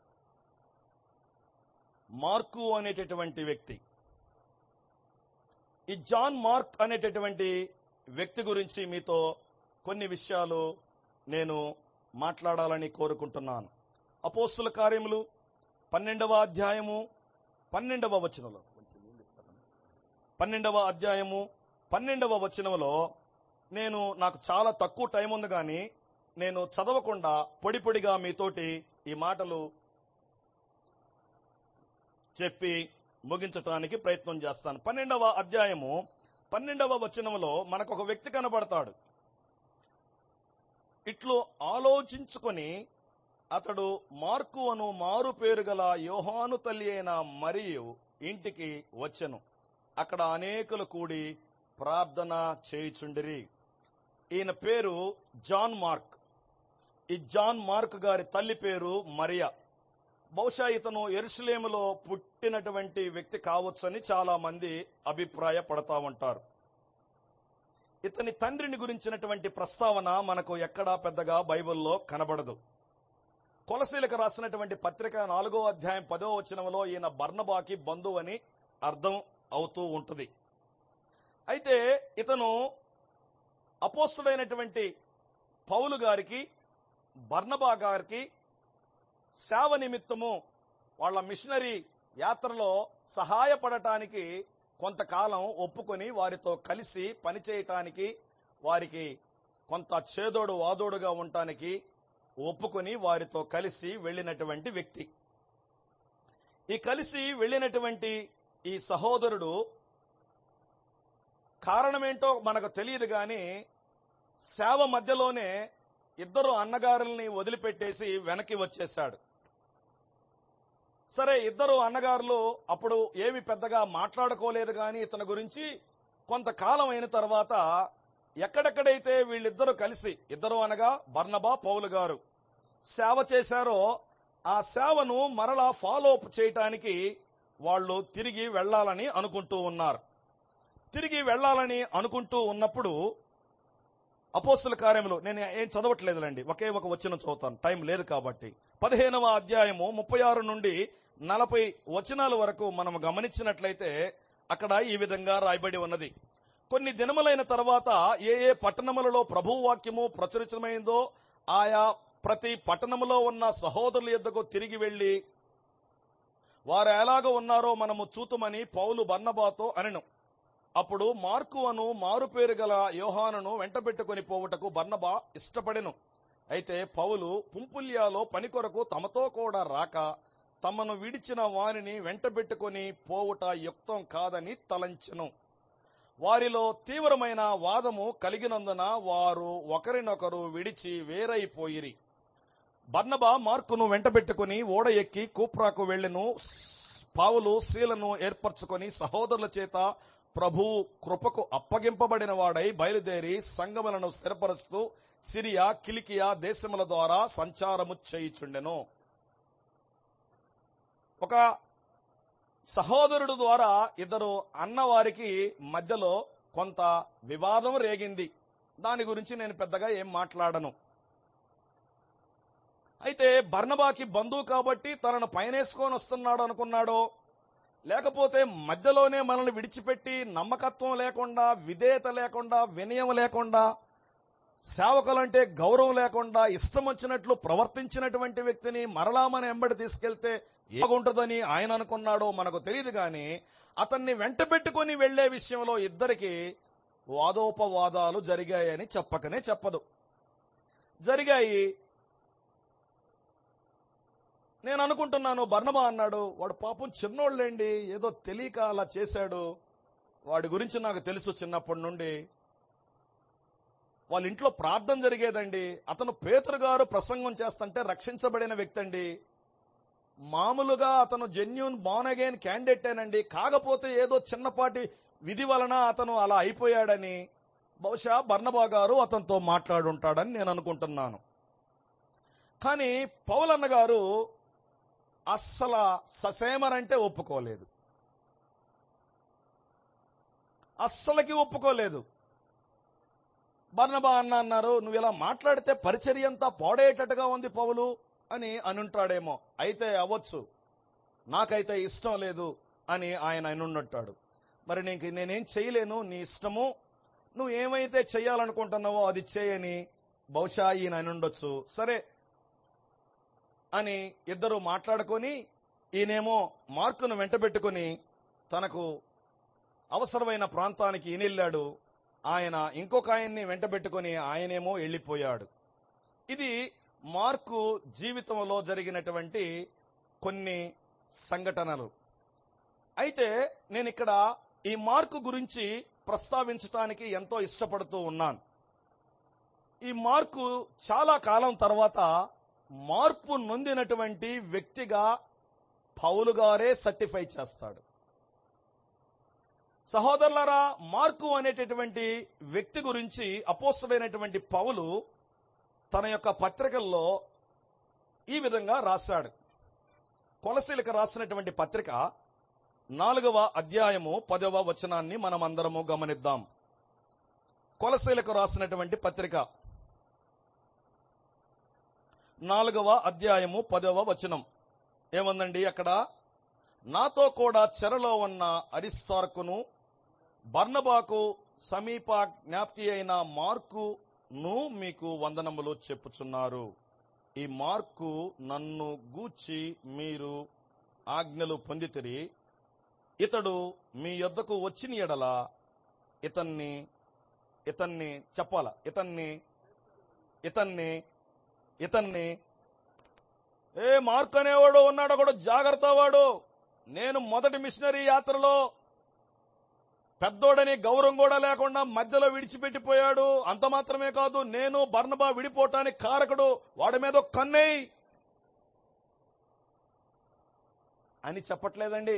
మార్కు అనేటటువంటి వ్యక్తి ఈ జాన్ మార్క్ అనేటటువంటి వ్యక్తి గురించి మీతో కొన్ని విషయాలు నేను మాట్లాడాలని కోరుకుంటున్నాను అపోస్తుల కార్యములు పన్నెండవ అధ్యాయము పన్నెండవ వచనంలో పన్నెండవ అధ్యాయము పన్నెండవ వచనంలో నేను నాకు చాలా తక్కువ టైం ఉంది కానీ నేను చదవకుండా పొడి పొడిగా మీతోటి ఈ మాటలు చెప్పి ముగించటానికి ప్రయత్నం చేస్తాను పన్నెండవ అధ్యాయము పన్నెండవ వచనంలో మనకు ఒక వ్యక్తి కనబడతాడు ఇట్లు ఆలోచించుకొని అతడు మార్కు అను మారు పేరు గల యోహాను తల్లి అయిన మరియు ఇంటికి వచ్చెను అక్కడ అనేకులు కూడి ప్రార్థన చేయుచుండిరి ఈయన పేరు జాన్ మార్క్ ఈ జాన్ మార్క్ గారి తల్లి పేరు మరియా బహుశా ఇతను ఎరుసలేములో పుట్టినటువంటి వ్యక్తి కావచ్చని చాలా మంది అభిప్రాయపడతా ఉంటారు ఇతని తండ్రిని గురించినటువంటి ప్రస్తావన మనకు ఎక్కడా పెద్దగా బైబిల్లో కనబడదు కొలసీలకు రాసినటువంటి పత్రిక నాలుగో అధ్యాయం పదో వచనంలో ఈయన బర్నబాకి బంధువు అని అర్థం అవుతూ ఉంటుంది అయితే ఇతను అపోస్తుడైనటువంటి పౌలు గారికి బర్నబా గారికి సేవ నిమిత్తము వాళ్ళ మిషనరీ యాత్రలో సహాయపడటానికి కొంతకాలం ఒప్పుకొని వారితో కలిసి పనిచేయటానికి వారికి కొంత చేదోడు వాదోడుగా ఉండటానికి ఒప్పుకొని వారితో కలిసి వెళ్ళినటువంటి వ్యక్తి ఈ కలిసి వెళ్ళినటువంటి ఈ సహోదరుడు కారణమేంటో మనకు తెలియదు గాని సేవ మధ్యలోనే ఇద్దరు అన్నగారుల్ని వదిలిపెట్టేసి వెనక్కి వచ్చేశాడు సరే ఇద్దరు అన్నగారులు అప్పుడు ఏమి పెద్దగా మాట్లాడుకోలేదు గాని ఇతని గురించి కొంతకాలం అయిన తర్వాత ఎక్కడెక్కడైతే వీళ్ళిద్దరూ కలిసి ఇద్దరు అనగా బర్నబా పౌలు గారు సేవ చేశారో ఆ సేవను మరలా ఫాలో అప్ చేయటానికి వాళ్ళు తిరిగి వెళ్ళాలని అనుకుంటూ ఉన్నారు తిరిగి వెళ్ళాలని అనుకుంటూ ఉన్నప్పుడు అపోస్తుల కార్యములు నేను ఏం చదవట్లేదులేండి ఒకే ఒక వచనం చదువుతాను టైం లేదు కాబట్టి పదిహేనవ అధ్యాయము ముప్పై ఆరు నుండి నలభై వచనాల వరకు మనం గమనించినట్లయితే అక్కడ ఈ విధంగా రాయబడి ఉన్నది కొన్ని దినములైన తర్వాత ఏ ఏ పట్టణములలో ప్రభు వాక్యము ప్రచురితమైందో ఆయా ప్రతి పట్టణములో ఉన్న సహోదరుల యొద్దకు తిరిగి వెళ్లి వారు ఎలాగ ఉన్నారో మనము చూతుమని పౌలు బర్నబాతో అనెను అప్పుడు మార్కు అను మారు పేరు గల యోహానును వెంటబెట్టుకుని పోవుటకు బర్నబా ఇష్టపడెను అయితే పౌలు పుంపుల్యాలో పని కొరకు తమతో కూడా రాక తమను విడిచిన వారిని వెంటబెట్టుకొని పోవుట యుక్తం కాదని తలంచెను వారిలో తీవ్రమైన వాదము కలిగినందున వారు ఒకరినొకరు విడిచి వేరైపోయిరి బర్నబా మార్కును వెంటబెట్టుకుని ఓడ ఎక్కి కూప్రాకు వెళ్ళెను పావులు శీలను ఏర్పరచుకొని సహోదరుల చేత ప్రభు కృపకు అప్పగింపబడిన వాడై బయలుదేరి సంగములను స్థిరపరుస్తూ సిరియా కిలికియా దేశముల ద్వారా సంచారము చేయుచుండెను ఒక సహోదరుడు ద్వారా ఇద్దరు అన్నవారికి మధ్యలో కొంత వివాదం రేగింది దాని గురించి నేను పెద్దగా ఏం మాట్లాడను అయితే బర్నబాకి బంధువు కాబట్టి తనను పైనేసుకొని వస్తున్నాడు అనుకున్నాడో లేకపోతే మధ్యలోనే మనల్ని విడిచిపెట్టి నమ్మకత్వం లేకుండా విధేయత లేకుండా వినయం లేకుండా సేవకులంటే గౌరవం లేకుండా ఇష్టం వచ్చినట్లు ప్రవర్తించినటువంటి వ్యక్తిని మరలా మన ఎంబడి తీసుకెళ్తే ఏగుంటుందని ఆయన అనుకున్నాడో మనకు తెలియదు కానీ అతన్ని వెంట పెట్టుకుని వెళ్లే విషయంలో ఇద్దరికి వాదోపవాదాలు జరిగాయని చెప్పకనే చెప్పదు జరిగాయి నేను అనుకుంటున్నాను బర్ణబా అన్నాడు వాడు పాపం చిన్నోళ్ళేండి ఏదో తెలియక అలా చేశాడు వాడి గురించి నాకు తెలుసు చిన్నప్పటి నుండి వాళ్ళ ఇంట్లో ప్రార్థన జరిగేదండి అతను పేతురు గారు ప్రసంగం చేస్తుంటే రక్షించబడిన వ్యక్తి అండి మామూలుగా అతను జెన్యున్ బాన్ అగైన్ క్యాండిడేటేనండి కాకపోతే ఏదో చిన్నపాటి విధి వలన అతను అలా అయిపోయాడని బహుశా బర్ణబా గారు అతనితో మాట్లాడుంటాడని నేను అనుకుంటున్నాను కానీ పౌలన్న గారు అస్సలు ససేమరంటే ఒప్పుకోలేదు అస్సలకి ఒప్పుకోలేదు బర్ణబా అన్న అన్నారు నువ్వు ఇలా మాట్లాడితే పరిచర్య అంతా పాడేటట్టుగా ఉంది పౌలు అని అనుంటాడేమో అయితే అవ్వచ్చు నాకైతే ఇష్టం లేదు అని ఆయన అనున్నట్టాడు మరి నీకు నేనేం చేయలేను నీ ఇష్టము నువ్వు ఏమైతే చేయాలనుకుంటున్నావో అది చేయని బహుశా ఈయన అనుండొచ్చు సరే అని ఇద్దరు మాట్లాడుకొని ఈయనేమో మార్కును వెంటబెట్టుకుని తనకు అవసరమైన ప్రాంతానికి ఈనెళ్ళాడు ఆయన ఇంకొక ఆయన్ని వెంటబెట్టుకుని ఆయనేమో వెళ్ళిపోయాడు ఇది మార్కు జీవితంలో జరిగినటువంటి కొన్ని సంఘటనలు అయితే నేను ఇక్కడ ఈ మార్కు గురించి ప్రస్తావించడానికి ఎంతో ఇష్టపడుతూ ఉన్నాను ఈ మార్కు చాలా కాలం తర్వాత మార్పు నొందినటువంటి వ్యక్తిగా పౌలు గారే సర్టిఫై చేస్తాడు సహోదరులారా మార్కు అనేటటువంటి వ్యక్తి గురించి అపోస్తుడైనటువంటి పౌలు తన యొక్క పత్రికల్లో ఈ విధంగా రాశాడు కొలసీలకు రాసినటువంటి పత్రిక నాలుగవ అధ్యాయము పదవ వచనాన్ని మనం అందరము గమనిద్దాం కొలసీలకు రాసినటువంటి పత్రిక నాలుగవ అధ్యాయము పదవ వచనం ఏముందండి అక్కడ నాతో కూడా చెరలో ఉన్న అరిస్తార్కును బర్నబాకు సమీప జ్ఞాప్తి అయిన మార్కును మీకు వందనములు చెప్పుచున్నారు ఈ మార్కు నన్ను గూర్చి మీరు ఆజ్ఞలు పొందితిరి ఇతడు మీ యొద్దకు వచ్చిన ఎడల ఇతన్ని ఇతన్ని చెప్పాల ఇతన్ని ఇతన్ని ఇతన్ని ఏ మార్క్ అనేవాడు ఉన్నాడు ఒకడు జాగ్రత్త వాడు నేను మొదటి మిషనరీ యాత్రలో పెద్దోడని గౌరవం కూడా లేకుండా మధ్యలో విడిచిపెట్టిపోయాడు అంత మాత్రమే కాదు నేను బర్నబా విడిపోవటానికి కారకుడు వాడి మీద ఒక కన్నేయి అని చెప్పట్లేదండి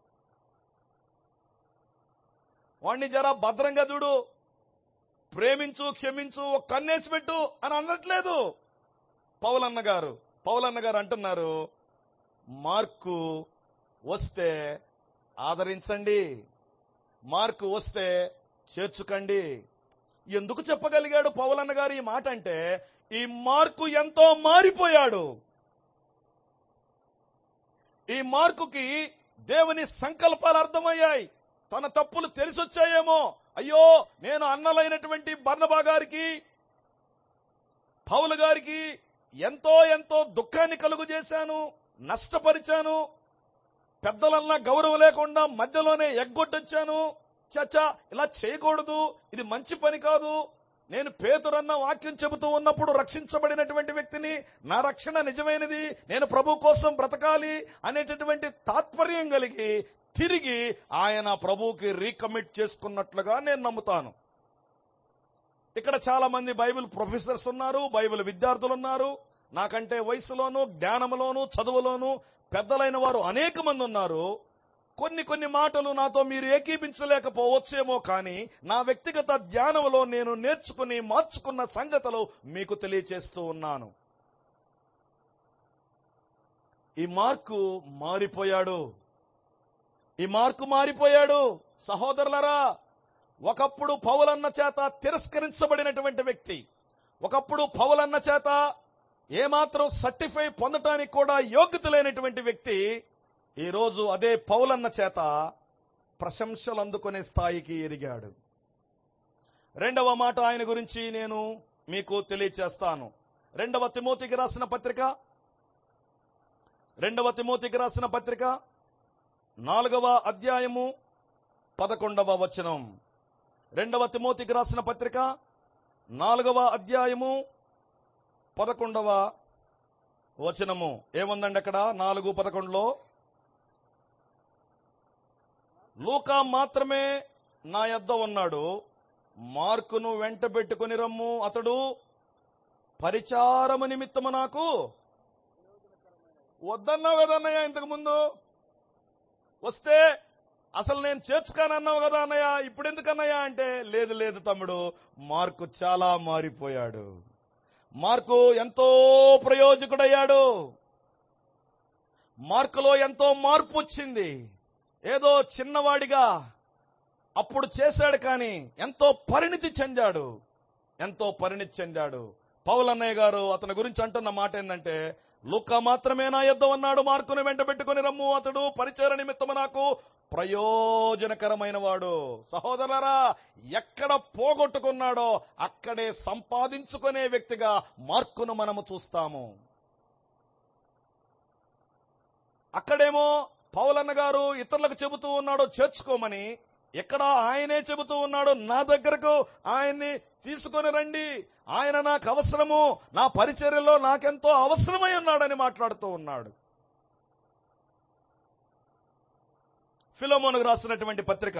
వాణ్ణి జరా భద్రంగా చూడు ప్రేమించు క్షమించు ఒక కన్నేసి పెట్టు అని అనట్లేదు పౌలన్న గారు పౌలన్న గారు అంటున్నారు మార్కు వస్తే ఆదరించండి మార్కు వస్తే చేర్చుకండి ఎందుకు చెప్పగలిగాడు పౌలన్న గారు ఈ మాట అంటే ఈ మార్కు ఎంతో మారిపోయాడు ఈ మార్కుకి దేవుని సంకల్పాలు అర్థమయ్యాయి తన తప్పులు తెలిసొచ్చాయేమో అయ్యో నేను అన్నలైనటువంటి బర్ణబా గారికి పౌలు గారికి ఎంతో ఎంతో దుఃఖాన్ని కలుగు చేశాను నష్టపరిచాను పెద్దలన్నా గౌరవం లేకుండా మధ్యలోనే ఎగ్గొట్టొచ్చాను చచ్చా ఇలా చేయకూడదు ఇది మంచి పని కాదు నేను పేతురన్న వాక్యం చెబుతూ ఉన్నప్పుడు రక్షించబడినటువంటి వ్యక్తిని నా రక్షణ నిజమైనది నేను ప్రభు కోసం బ్రతకాలి అనేటటువంటి తాత్పర్యం కలిగి తిరిగి ఆయన ప్రభువుకి రీకమిట్ చేసుకున్నట్లుగా నేను నమ్ముతాను ఇక్కడ చాలా మంది బైబిల్ ప్రొఫెసర్స్ ఉన్నారు బైబిల్ విద్యార్థులు ఉన్నారు నాకంటే వయసులోను జ్ఞానములోను చదువులోను పెద్దలైన వారు అనేక మంది ఉన్నారు కొన్ని కొన్ని మాటలు నాతో మీరు ఏకీపించలేకపోవచ్చేమో కానీ నా వ్యక్తిగత ధ్యానంలో నేను నేర్చుకుని మార్చుకున్న సంగతులు మీకు తెలియచేస్తూ ఉన్నాను ఈ మార్కు మారిపోయాడు ఈ మార్కు మారిపోయాడు సహోదరులరా ఒకప్పుడు పౌలన్న చేత తిరస్కరించబడినటువంటి వ్యక్తి ఒకప్పుడు పౌలన్న చేత ఏమాత్రం సర్టిఫై పొందటానికి కూడా యోగ్యత లేనటువంటి వ్యక్తి ఈ రోజు అదే పౌలన్న చేత ప్రశంసలు అందుకునే స్థాయికి ఎదిగాడు రెండవ మాట ఆయన గురించి నేను మీకు తెలియచేస్తాను రెండవ తిమోతికి రాసిన పత్రిక రెండవ తిమోతికి రాసిన పత్రిక నాలుగవ అధ్యాయము పదకొండవ వచనం రెండవ తిమోతికి రాసిన పత్రిక నాలుగవ అధ్యాయము పదకొండవ వచనము ఏముందండి అక్కడ నాలుగు పదకొండులో లూకా మాత్రమే నా యొద్ద ఉన్నాడు మార్కును వెంట పెట్టుకుని రమ్ము అతడు పరిచారము నిమిత్తము నాకు వద్దన్నావు కదన్నయ్య ఇంతకు ముందు వస్తే అసలు నేను చేర్చుకానన్నావు కదా అన్నయ్య ఇప్పుడు ఎందుకన్నయ్య అంటే లేదు లేదు తమ్ముడు మార్కు చాలా మారిపోయాడు మార్కు ఎంతో ప్రయోజకుడయ్యాడు మార్కులో ఎంతో మార్పు వచ్చింది ఏదో చిన్నవాడిగా అప్పుడు చేశాడు కానీ ఎంతో పరిణితి చెందాడు ఎంతో పరిణితి చెందాడు పౌలన్నయ్య గారు అతని గురించి అంటున్న మాట ఏంటంటే లుక్క మాత్రమే నా యుద్ధం అన్నాడు మార్కును వెంట పెట్టుకుని రమ్ము అతడు పరిచయ నిమిత్తము నాకు ప్రయోజనకరమైన వాడు సహోదరులరా ఎక్కడ పోగొట్టుకున్నాడో అక్కడే సంపాదించుకునే వ్యక్తిగా మార్కును మనము చూస్తాము అక్కడేమో పౌలన్న గారు ఇతరులకు చెబుతూ ఉన్నాడో చేర్చుకోమని ఇక్కడ ఆయనే చెబుతూ ఉన్నాడు నా దగ్గరకు ఆయన్ని తీసుకొని రండి ఆయన నాకు అవసరము నా పరిచర్యలో నాకెంతో అవసరమై ఉన్నాడని మాట్లాడుతూ ఉన్నాడు ఫిలోమోనుకు రాసినటువంటి పత్రిక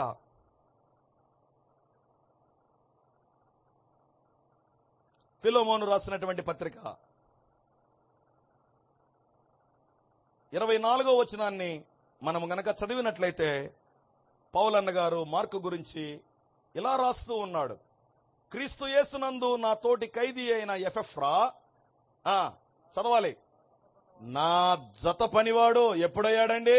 ఫిలోమోను రాసినటువంటి పత్రిక ఇరవై నాలుగో వచనాన్ని మనం గనక చదివినట్లయితే పౌలన్న గారు మార్కు గురించి ఇలా రాస్తూ ఉన్నాడు క్రీస్తు యేసునందు నా తోటి ఖైదీ అయిన ఎఫెఫ్రా ఆ, చదవాలి నా జత పనివాడు ఎప్పుడయ్యాడండి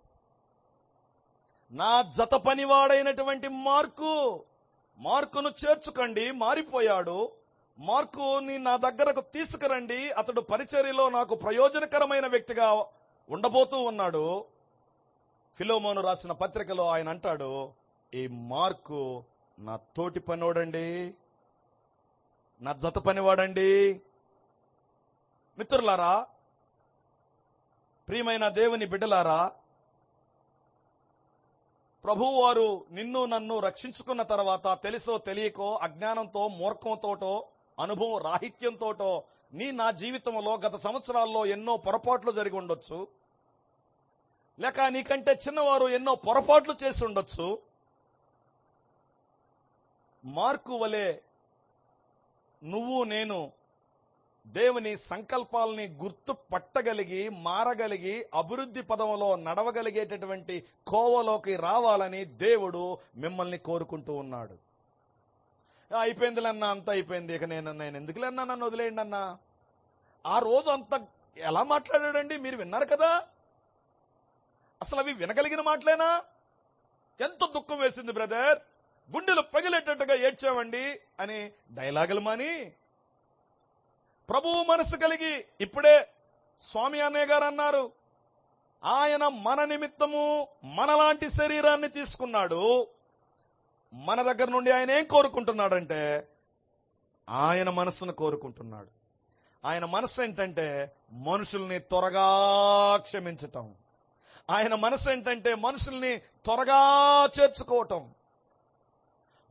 నా జత పనివాడైనటువంటి మార్కు మార్కును చేర్చుకండి మారిపోయాడు మార్కుని నా దగ్గరకు తీసుకురండి అతడు పరిచర్యలో నాకు ప్రయోజనకరమైన వ్యక్తిగా ఉండబోతూ ఉన్నాడు ఫిలోమోను రాసిన పత్రికలో ఆయన అంటాడు ఈ మార్కు నా తోటి పనివాడండి నా జత పనివాడండి మిత్రులారా ప్రియమైన దేవుని బిడ్డలారా ప్రభువు వారు నిన్ను నన్ను రక్షించుకున్న తర్వాత తెలుసో తెలియకో అజ్ఞానంతో మూర్ఖంతోటో అనుభవం రాహిత్యంతోటో నీ నా జీవితంలో గత సంవత్సరాల్లో ఎన్నో పొరపాట్లు జరిగి ఉండొచ్చు లేక నీకంటే చిన్నవారు ఎన్నో పొరపాట్లు చేసి ఉండొచ్చు మార్కు వలె నువ్వు నేను దేవుని సంకల్పాలని గుర్తు పట్టగలిగి మారగలిగి అభివృద్ధి పదములో నడవగలిగేటటువంటి కోవలోకి రావాలని దేవుడు మిమ్మల్ని కోరుకుంటూ ఉన్నాడు "ఆ, అయిపోయిందిలేన్నా అంత అయిపోయింది ఇక నేను నేను ఎందుకులేన్నా నన్ను వదిలేయండి అన్నా ఆ రోజు అంత ఎలా మాట్లాడాడండి మీరు విన్నారు కదా అసలు అవి వినగలిగిన మాటలేనా ఎంత దుఃఖం వేసింది బ్రదర్ గుండెలు పగిలేటట్టుగా ఏడ్చామండి అని డైలాగులు మాని ప్రభువు మనసు కలిగి ఇప్పుడే స్వామి అన్నయ్య గారు అన్నారు ఆయన మన నిమిత్తము మనలాంటి శరీరాన్ని తీసుకున్నాడు మన దగ్గర నుండి ఆయన ఏం కోరుకుంటున్నాడంటే ఆయన మనస్సును కోరుకుంటున్నాడు ఆయన మనస్సు ఏంటంటే మనుషుల్ని త్వరగా క్షమించటం ఆయన మనసు ఏంటంటే మనుషుల్ని త్వరగా చేర్చుకోవటం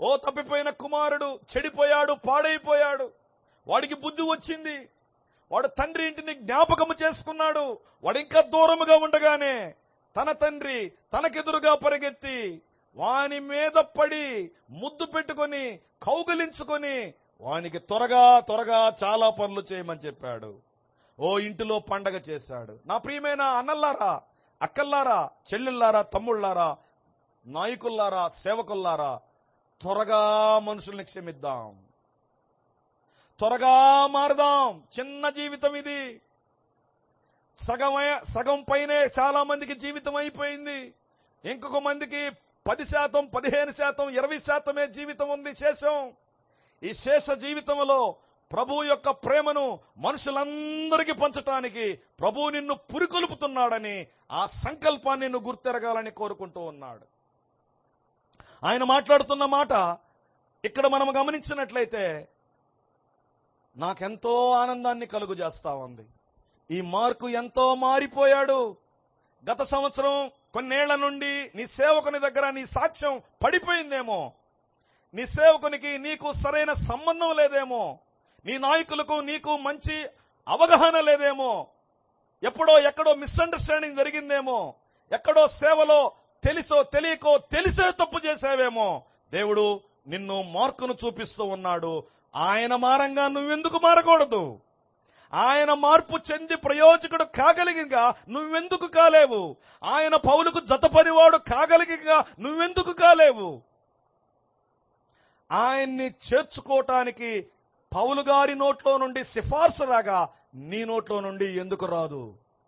ఓ తప్పిపోయిన కుమారుడు చెడిపోయాడు పాడైపోయాడు వాడికి బుద్ధి వచ్చింది వాడు తండ్రి ఇంటిని జ్ఞాపకము చేసుకున్నాడు వాడు ఇంకా దూరముగా ఉండగానే తన తండ్రి తనకెదురుగా పరిగెత్తి వాని మీద పడి ముద్దు పెట్టుకొని కౌగిలించుకొని వానికి త్వరగా త్వరగా చాలా పనులు చేయమని చెప్పాడు ఓ ఇంటిలో పండగ చేశాడు నా ప్రియమైన అన్నల్లారా అక్కల్లారా చెల్లెల్లారా తమ్ముళ్ళారా నాయకుల్లారా సేవకుల్లారా త్వరగా మనుషుల్ని క్షమిద్దాం త్వరగా మారదాం చిన్న జీవితం ఇది సగమే సగం పైనే చాలా మందికి జీవితం అయిపోయింది ఇంకొక మందికి పది శాతం పదిహేను శాతం ఇరవై శాతమే జీవితం ఉంది శేషం ఈ శేష జీవితంలో ప్రభు యొక్క ప్రేమను మనుషులందరికీ పంచటానికి ప్రభు నిన్ను పురికొల్పుతున్నాడని ఆ సంకల్పాన్ని నువ్వు గుర్తెరగాలని కోరుకుంటూ ఉన్నాడు ఆయన మాట్లాడుతున్న మాట ఇక్కడ మనం గమనించినట్లయితే నాకెంతో ఆనందాన్ని కలుగు చేస్తా ఉంది ఈ మార్కు ఎంతో మారిపోయాడు గత సంవత్సరం కొన్నేళ్ల నుండి నీ సేవకుని దగ్గర నీ సాక్ష్యం పడిపోయిందేమో నీ సేవకునికి నీకు సరైన సంబంధం లేదేమో నీ నాయకులకు నీకు మంచి అవగాహన లేదేమో ఎప్పుడో ఎక్కడో మిస్అండర్స్టాండింగ్ జరిగిందేమో ఎక్కడో సేవలో తెలిసో తెలియకో తెలిసే తప్పు చేసావేమో దేవుడు నిన్ను మార్కును చూపిస్తూ ఉన్నాడు ఆయన మారంగా నువ్వెందుకు మారకూడదు ఆయన మార్పు చెంది ప్రయోజకుడు కాగలిగిగా నువ్వెందుకు కాలేవు ఆయన పౌలకు జతపనివాడు కాగలిగిగా నువ్వెందుకు కాలేవు ఆయన్ని చేర్చుకోవటానికి పౌలు గారి నోట్లో నుండి సిఫార్సు రాగా నీ నోట్లో నుండి ఎందుకు రాదు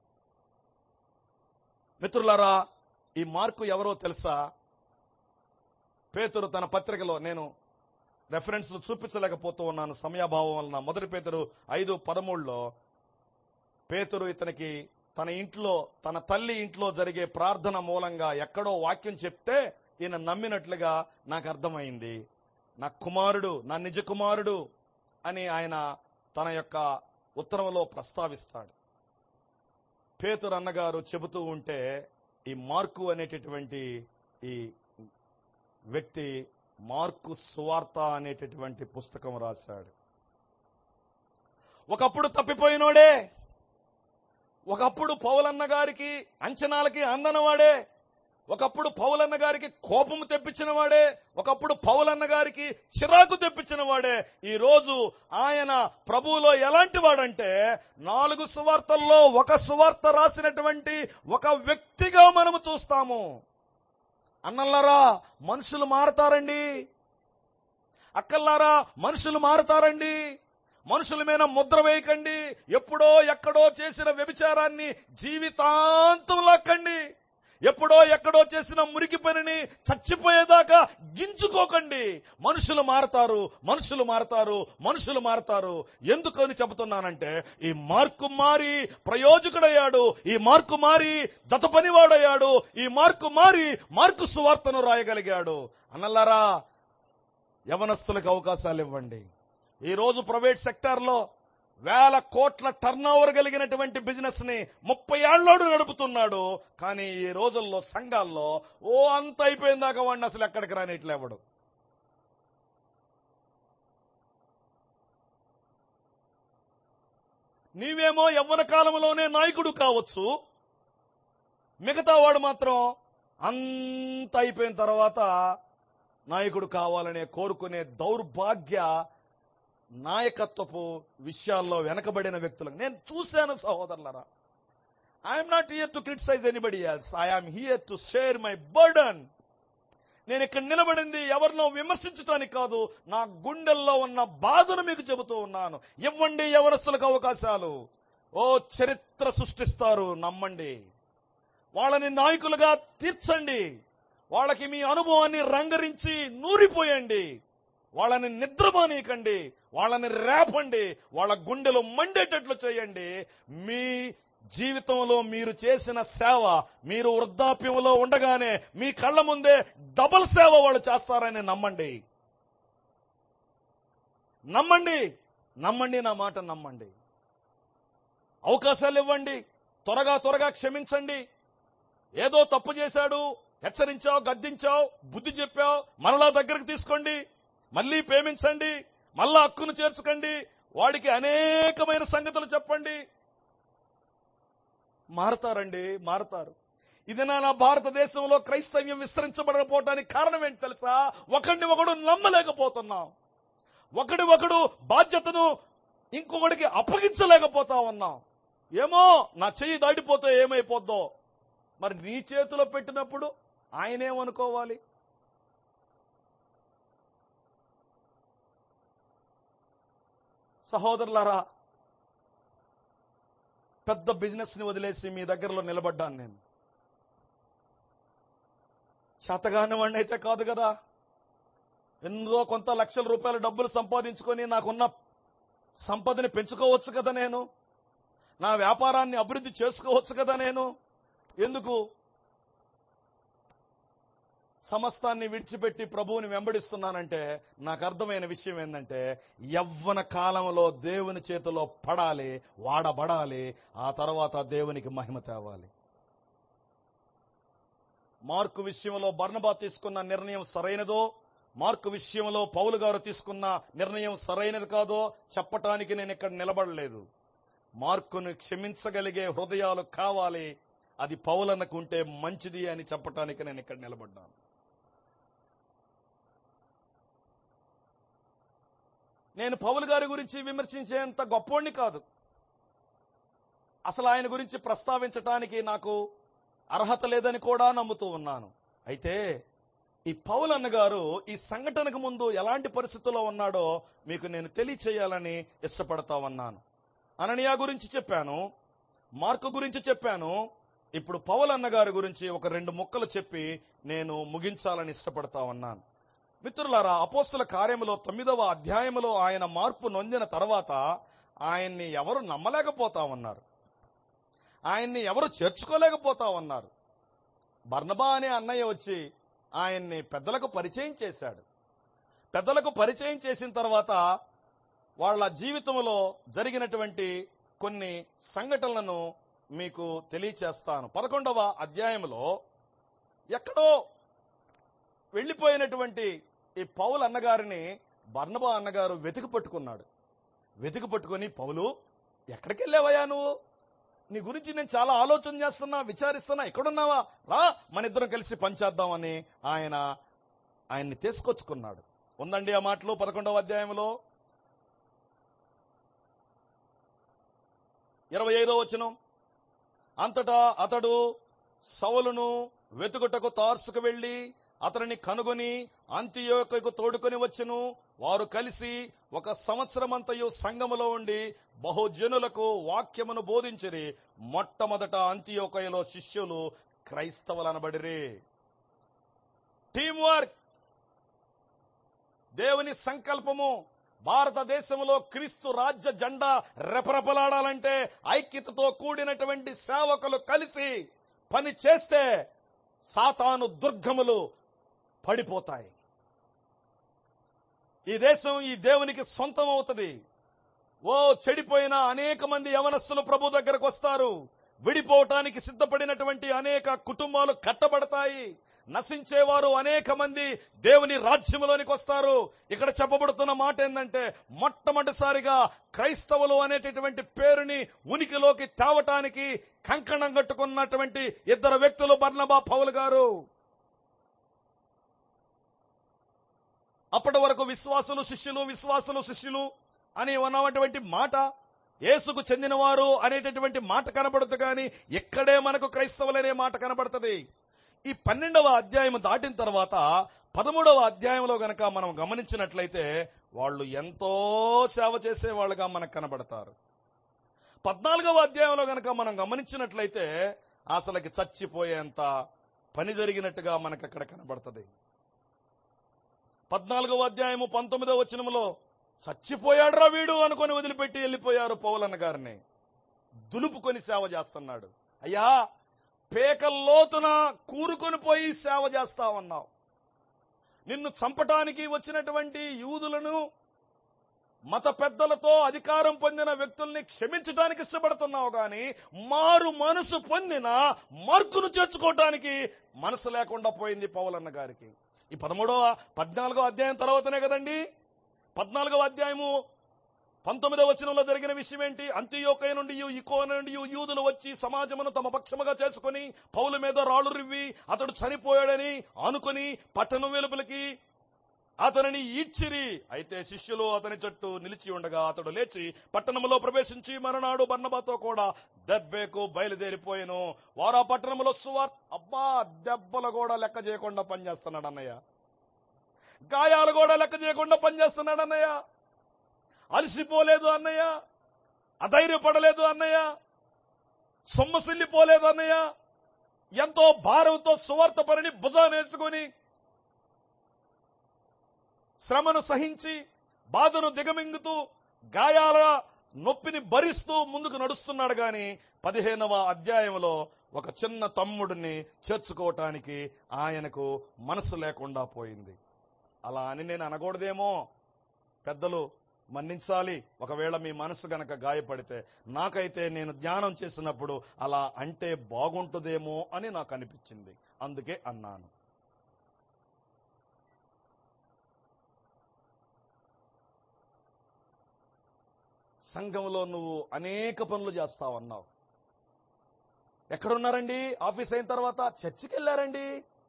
మిత్రులారా ఈ మార్కు ఎవరో తెలుసా పేతురు తన పత్రికలో నేను రెఫరెన్స్ చూపించలేకపోతూ ఉన్నాను సమయాభావం వలన మొదటి పేతురు ఐదు పదమూడులో పేతురు ఇతనికి తన ఇంట్లో తన తల్లి ఇంట్లో జరిగే ప్రార్థన మూలంగా ఎక్కడో వాక్యం చెప్తే ఈయన నమ్మినట్లుగా నాకు అర్థమైంది నా కుమారుడు నా నిజ కుమారుడు అని ఆయన తన యొక్క ఉత్తరంలో ప్రస్తావిస్తాడు పేతురు అన్నగారు చెబుతూ ఉంటే ఈ మార్కు అనేటటువంటి ఈ వ్యక్తి మార్కు సువార్త అనేటటువంటి పుస్తకం రాశాడు ఒకప్పుడు తప్పిపోయినోడే ఒకప్పుడు పౌలన్న గారికి అంచనాలకి అందనవాడే ఒకప్పుడు పౌలన్న గారికి కోపం తెప్పించిన వాడే ఒకప్పుడు పౌలన్న గారికి చిరాకు తెప్పించిన వాడే ఈ రోజు ఆయన ప్రభువులో ఎలాంటి వాడంటే నాలుగు సువార్తల్లో ఒక సువార్త రాసినటువంటి ఒక వ్యక్తిగా మనము చూస్తాము అన్నల్లారా మనుషులు మారతారండి అక్కల్లారా మనుషులు మారతారండి మనుషుల మీద ముద్ర వేయకండి ఎప్పుడో ఎక్కడో చేసిన వ్యభిచారాన్ని జీవితాంతం లాక్కండి ఎప్పుడో ఎక్కడో చేసిన మురికి పనిని చచ్చిపోయేదాకా గింజుకోకండి మనుషులు మారతారు మనుషులు మారతారు మనుషులు మారతారు ఎందుకని చెబుతున్నానంటే ఈ మార్కు మారి ప్రయోజకుడయ్యాడు ఈ మార్కు మారి జత పనివాడయ్యాడు ఈ మార్కు మారి మార్కు సువార్తను రాయగలిగాడు అన్నల్లారా యవనస్తులకు అవకాశాలు ఇవ్వండి ఈ రోజు ప్రైవేట్ సెక్టార్లో వేల కోట్ల టర్న్ ఓవర్ కలిగినటువంటి బిజినెస్ ని ముప్పై ఏళ్ళోడు నడుపుతున్నాడు కానీ ఈ రోజుల్లో సంఘాల్లో ఓ అంత అయిపోయిందాక వాడిని అసలు ఎక్కడికి రానిట్లేవడు నీవేమో యవ్వన కాలంలోనే నాయకుడు కావచ్చు మిగతా వాడు మాత్రం అంత అయిపోయిన తర్వాత నాయకుడు కావాలనే కోరుకునే దౌర్భాగ్య నాయకత్వపు విషయాల్లో వెనకబడిన వ్యక్తులకు నేను చూశాను సహోదరులరా I'm not here to criticize anybody else I'm here to share my burden నేను ఇక్కడ నిలబడింది ఎవరినో విమర్శించడానికి కాదు నా గుండెల్లో ఉన్న బాధను మీకు చెబుతూ ఉన్నాను ఇవ్వండి ఎవరస్తులకు అవకాశాలు ఓ చరిత్ర సృష్టిస్తారు నమ్మండి వాళ్ళని నాయకులుగా తీర్చండి వాళ్ళకి మీ అనుభవాన్ని రంగరించి నూరిపోయండి వాళ్ళని నిద్రమానీయకండి వాళ్ళని రేపండి వాళ్ళ గుండెలు మండేటట్లు చేయండి మీ జీవితంలో మీరు చేసిన సేవ మీరు వృద్ధాప్యంలో ఉండగానే మీ కళ్ళ ముందే డబుల్ సేవ వాళ్ళు చేస్తారని నమ్మండి నమ్మండి నమ్మండి నా మాట నమ్మండి అవకాశాలు ఇవ్వండి త్వరగా త్వరగా క్షమించండి ఏదో తప్పు చేశాడు హెచ్చరించావు గద్దించావు బుద్ధి చెప్పావు మరలా దగ్గరకు తీసుకోండి మళ్ళీ ప్రేమించండి మళ్ళా హక్కును చేర్చుకోండి వాడికి అనేకమైన సంగతులు చెప్పండి మారతారండి మారతారు ఇది నా భారతదేశంలో క్రైస్తవ్యం విస్తరించబడకపోవటానికి కారణం ఏంటి తెలుసా ఒకడిని ఒకడు నమ్మలేకపోతున్నాం ఒకడి ఒకడు బాధ్యతను ఇంకొకడికి అప్పగించలేకపోతా ఉన్నాం ఏమో నా చెయ్యి దాటిపోతే ఏమైపోద్దో మరి నీ చేతిలో పెట్టినప్పుడు ఆయనేమనుకోవాలి సహోదరులారా పెద్ద బిజినెస్ ని వదిలేసి మీ దగ్గరలో నిలబడ్డాను నేను శాతగాని వాడిని అయితే కాదు కదా ఎంతో కొంత లక్షల రూపాయల డబ్బులు సంపాదించుకొని నాకున్న సంపదని పెంచుకోవచ్చు కదా నేను నా వ్యాపారాన్ని అభివృద్ధి చేసుకోవచ్చు కదా నేను ఎందుకు సమస్తాన్ని విడిచిపెట్టి ప్రభువుని వెంబడిస్తున్నానంటే నాకు అర్థమైన విషయం ఏంటంటే యవ్వన కాలంలో దేవుని చేతిలో పడాలి వాడబడాలి ఆ తర్వాత దేవునికి మహిమ తేవాలి మార్కు విషయంలో బర్ణబా తీసుకున్న నిర్ణయం సరైనదో మార్కు విషయంలో పౌలు గారు తీసుకున్న నిర్ణయం సరైనది కాదో చెప్పటానికి నేను ఇక్కడ నిలబడలేదు మార్కును క్షమించగలిగే హృదయాలు కావాలి అది పౌలన్నకు ఉంటే మంచిది అని చెప్పటానికి నేను ఇక్కడ నిలబడ్డాను నేను పౌలు గారి గురించి విమర్శించేంత గొప్పోణ్ణి కాదు అసలు ఆయన గురించి ప్రస్తావించటానికి నాకు అర్హత లేదని కూడా నమ్ముతూ ఉన్నాను అయితే ఈ పౌల్ అన్న గారు ఈ సంఘటనకు ముందు ఎలాంటి పరిస్థితుల్లో ఉన్నాడో మీకు నేను తెలియచేయాలని ఇష్టపడతా ఉన్నాను అననీయ గురించి చెప్పాను మార్కు గురించి చెప్పాను ఇప్పుడు పౌల్ అన్న గారి గురించి ఒక రెండు ముక్కలు చెప్పి నేను ముగించాలని ఇష్టపడతా ఉన్నాను మిత్రులారా అపోస్తుల కార్యములో తొమ్మిదవ అధ్యాయములో ఆయన మార్పు నొందిన తర్వాత ఆయన్ని ఎవరు నమ్మలేకపోతా ఉన్నారు ఆయన్ని ఎవరు చేర్చుకోలేకపోతా ఉన్నారు బర్నబా అనే అన్నయ్య వచ్చి ఆయన్ని పెద్దలకు పరిచయం చేశాడు పెద్దలకు పరిచయం చేసిన తర్వాత వాళ్ళ జీవితంలో జరిగినటువంటి కొన్ని సంఘటనలను మీకు తెలియచేస్తాను పదకొండవ అధ్యాయంలో ఎక్కడో వెళ్ళిపోయినటువంటి ఈ పౌలు అన్నగారిని బర్నబా అన్నగారు వెతికి పట్టుకున్నాడు వెతికి పట్టుకొని పౌలు ఎక్కడికి వెళ్ళావయ్యా నువ్వు నీ గురించి నేను చాలా ఆలోచన చేస్తున్నా విచారిస్తున్నా ఎక్కడున్నావా రా మన ఇద్దరం కలిసి పనిచేద్దామని ఆయన ఆయన్ని తీసుకొచ్చుకున్నాడు ఉందండి ఆ మాటలు పదకొండవ అధ్యాయంలో ఇరవై ఐదో వచనం అంతటా అతడు సౌలును వెతుకుటకు తార్సుకు వెళ్లి అతనిని కనుగొని అంత్యోకకు తోడుకొని వచ్చును వారు కలిసి ఒక సంవత్సరమంతయు సంఘములో ఉండి బహుజనులకు వాక్యమును బోధించిరి మొట్టమొదట అంత్యోకయలో శిష్యులు క్రైస్తవులనబడిరి టీం వర్క్ దేవుని సంకల్పము భారతదేశంలో క్రీస్తు రాజ్య జెండా రెపరెపలాడాలంటే ఐక్యతతో కూడినటువంటి సేవకులు కలిసి పని చేస్తే సాతాను దుర్గములు పడిపోతాయి ఈ దేశం ఈ దేవునికి సొంతం అవుతుంది ఓ చెడిపోయిన అనేక మంది యవనస్తులు ప్రభు దగ్గరకు వస్తారు విడిపోవటానికి సిద్ధపడినటువంటి అనేక కుటుంబాలు కట్టబడతాయి నశించేవారు అనేక మంది దేవుని రాజ్యంలోనికి వస్తారు ఇక్కడ చెప్పబడుతున్న మాట ఏంటంటే మొట్టమొదటిసారిగా క్రైస్తవులు అనేటటువంటి పేరుని ఉనికిలోకి తేవటానికి కంకణం కట్టుకున్నటువంటి ఇద్దరు వ్యక్తులు బర్నబా పౌలు గారు అప్పటి వరకు విశ్వాసులు శిష్యులు విశ్వాసులు శిష్యులు అని ఉన్నటువంటి మాట యేసుకు చెందినవారు అనేటటువంటి మాట కనబడుతుంది కానీ ఇక్కడే మనకు క్రైస్తవులనే మాట కనబడుతుంది ఈ పన్నెండవ అధ్యాయం దాటిన తర్వాత పదమూడవ అధ్యాయంలో గనక మనం గమనించినట్లయితే వాళ్ళు ఎంతో సేవ చేసే వాళ్ళుగా మనకు కనబడతారు పద్నాలుగవ అధ్యాయంలో గనక మనం గమనించినట్లయితే అసలుకి చచ్చిపోయేంత పని జరిగినట్టుగా మనకు అక్కడ కనబడుతుంది పద్నాలుగవ అధ్యాయము పంతొమ్మిదవ వచనంలో చచ్చిపోయాడురా వీడు అనుకొని వదిలిపెట్టి వెళ్ళిపోయారు పౌలన్న గారిని దులుపుకొని సేవ చేస్తున్నాడు అయ్యా పేకల్లోతున కూరుకొని పోయి సేవ చేస్తా ఉన్నావు నిన్ను చంపటానికి వచ్చినటువంటి యూదులను మత పెద్దలతో అధికారం పొందిన వ్యక్తుల్ని క్షమించడానికి ఇష్టపడుతున్నావు గాని మారు మనసు పొందిన మార్కును చేర్చుకోవటానికి మనసు లేకుండా పోయింది పౌలన్న గారికి ఈ పదమూడవ పద్నాలుగో అధ్యాయం తర్వాతనే కదండి పద్నాలుగవ అధ్యాయము పంతొమ్మిదవ వచనంలో జరిగిన విషయం ఏంటి అంత్యోకయ నుండి ఇకో నుండి యూదులు వచ్చి సమాజమును తమ పక్షముగా చేసుకుని పౌల మీద రాళ్ళు రివ్వి అతడు చనిపోయాడని అనుకుని పట్టణం వెలుపలికి అతనిని ఈడ్చిరి అయితే శిష్యులు అతని చుట్టూ నిలిచి ఉండగా అతడు లేచి పట్టణంలో ప్రవేశించి మరునాడు బర్నబాతో కూడా దెబ్బేకు బయలుదేరిపోయాను వారు ఆ పట్టణంలో సువార్ అబ్బా దెబ్బలు కూడా లెక్క చేయకుండా పనిచేస్తున్నాడు అన్నయ్య గాయాలు కూడా లెక్క చేయకుండా పనిచేస్తున్నాడు అన్నయ్య అలసిపోలేదు అన్నయ్య అధైర్యపడలేదు అన్నయ్య సొమ్మసిల్లిపోలేదు అన్నయ్య ఎంతో భారంతో సువార్త పనిని భుజానేసుకొని శ్రమను సహించి బాధను దిగమింగుతూ గాయాల నొప్పిని భరిస్తూ ముందుకు నడుస్తున్నాడు గాని పదిహేనవ అధ్యాయంలో ఒక చిన్న తమ్ముడిని చేర్చుకోవటానికి ఆయనకు మనసు లేకుండా పోయింది అలా అని నేను అనకూడదేమో పెద్దలు మన్నించాలి ఒకవేళ మీ మనసు గనక గాయపడితే నాకైతే నేను ధ్యానం చేసినప్పుడు అలా అంటే బాగుంటుందేమో అని నాకు అనిపించింది అందుకే అన్నాను సంఘంలో నువ్వు అనేక పనులు చేస్తావన్నావు ఎక్కడున్నారండి ఆఫీస్ అయిన తర్వాత చర్చికి వెళ్ళారండి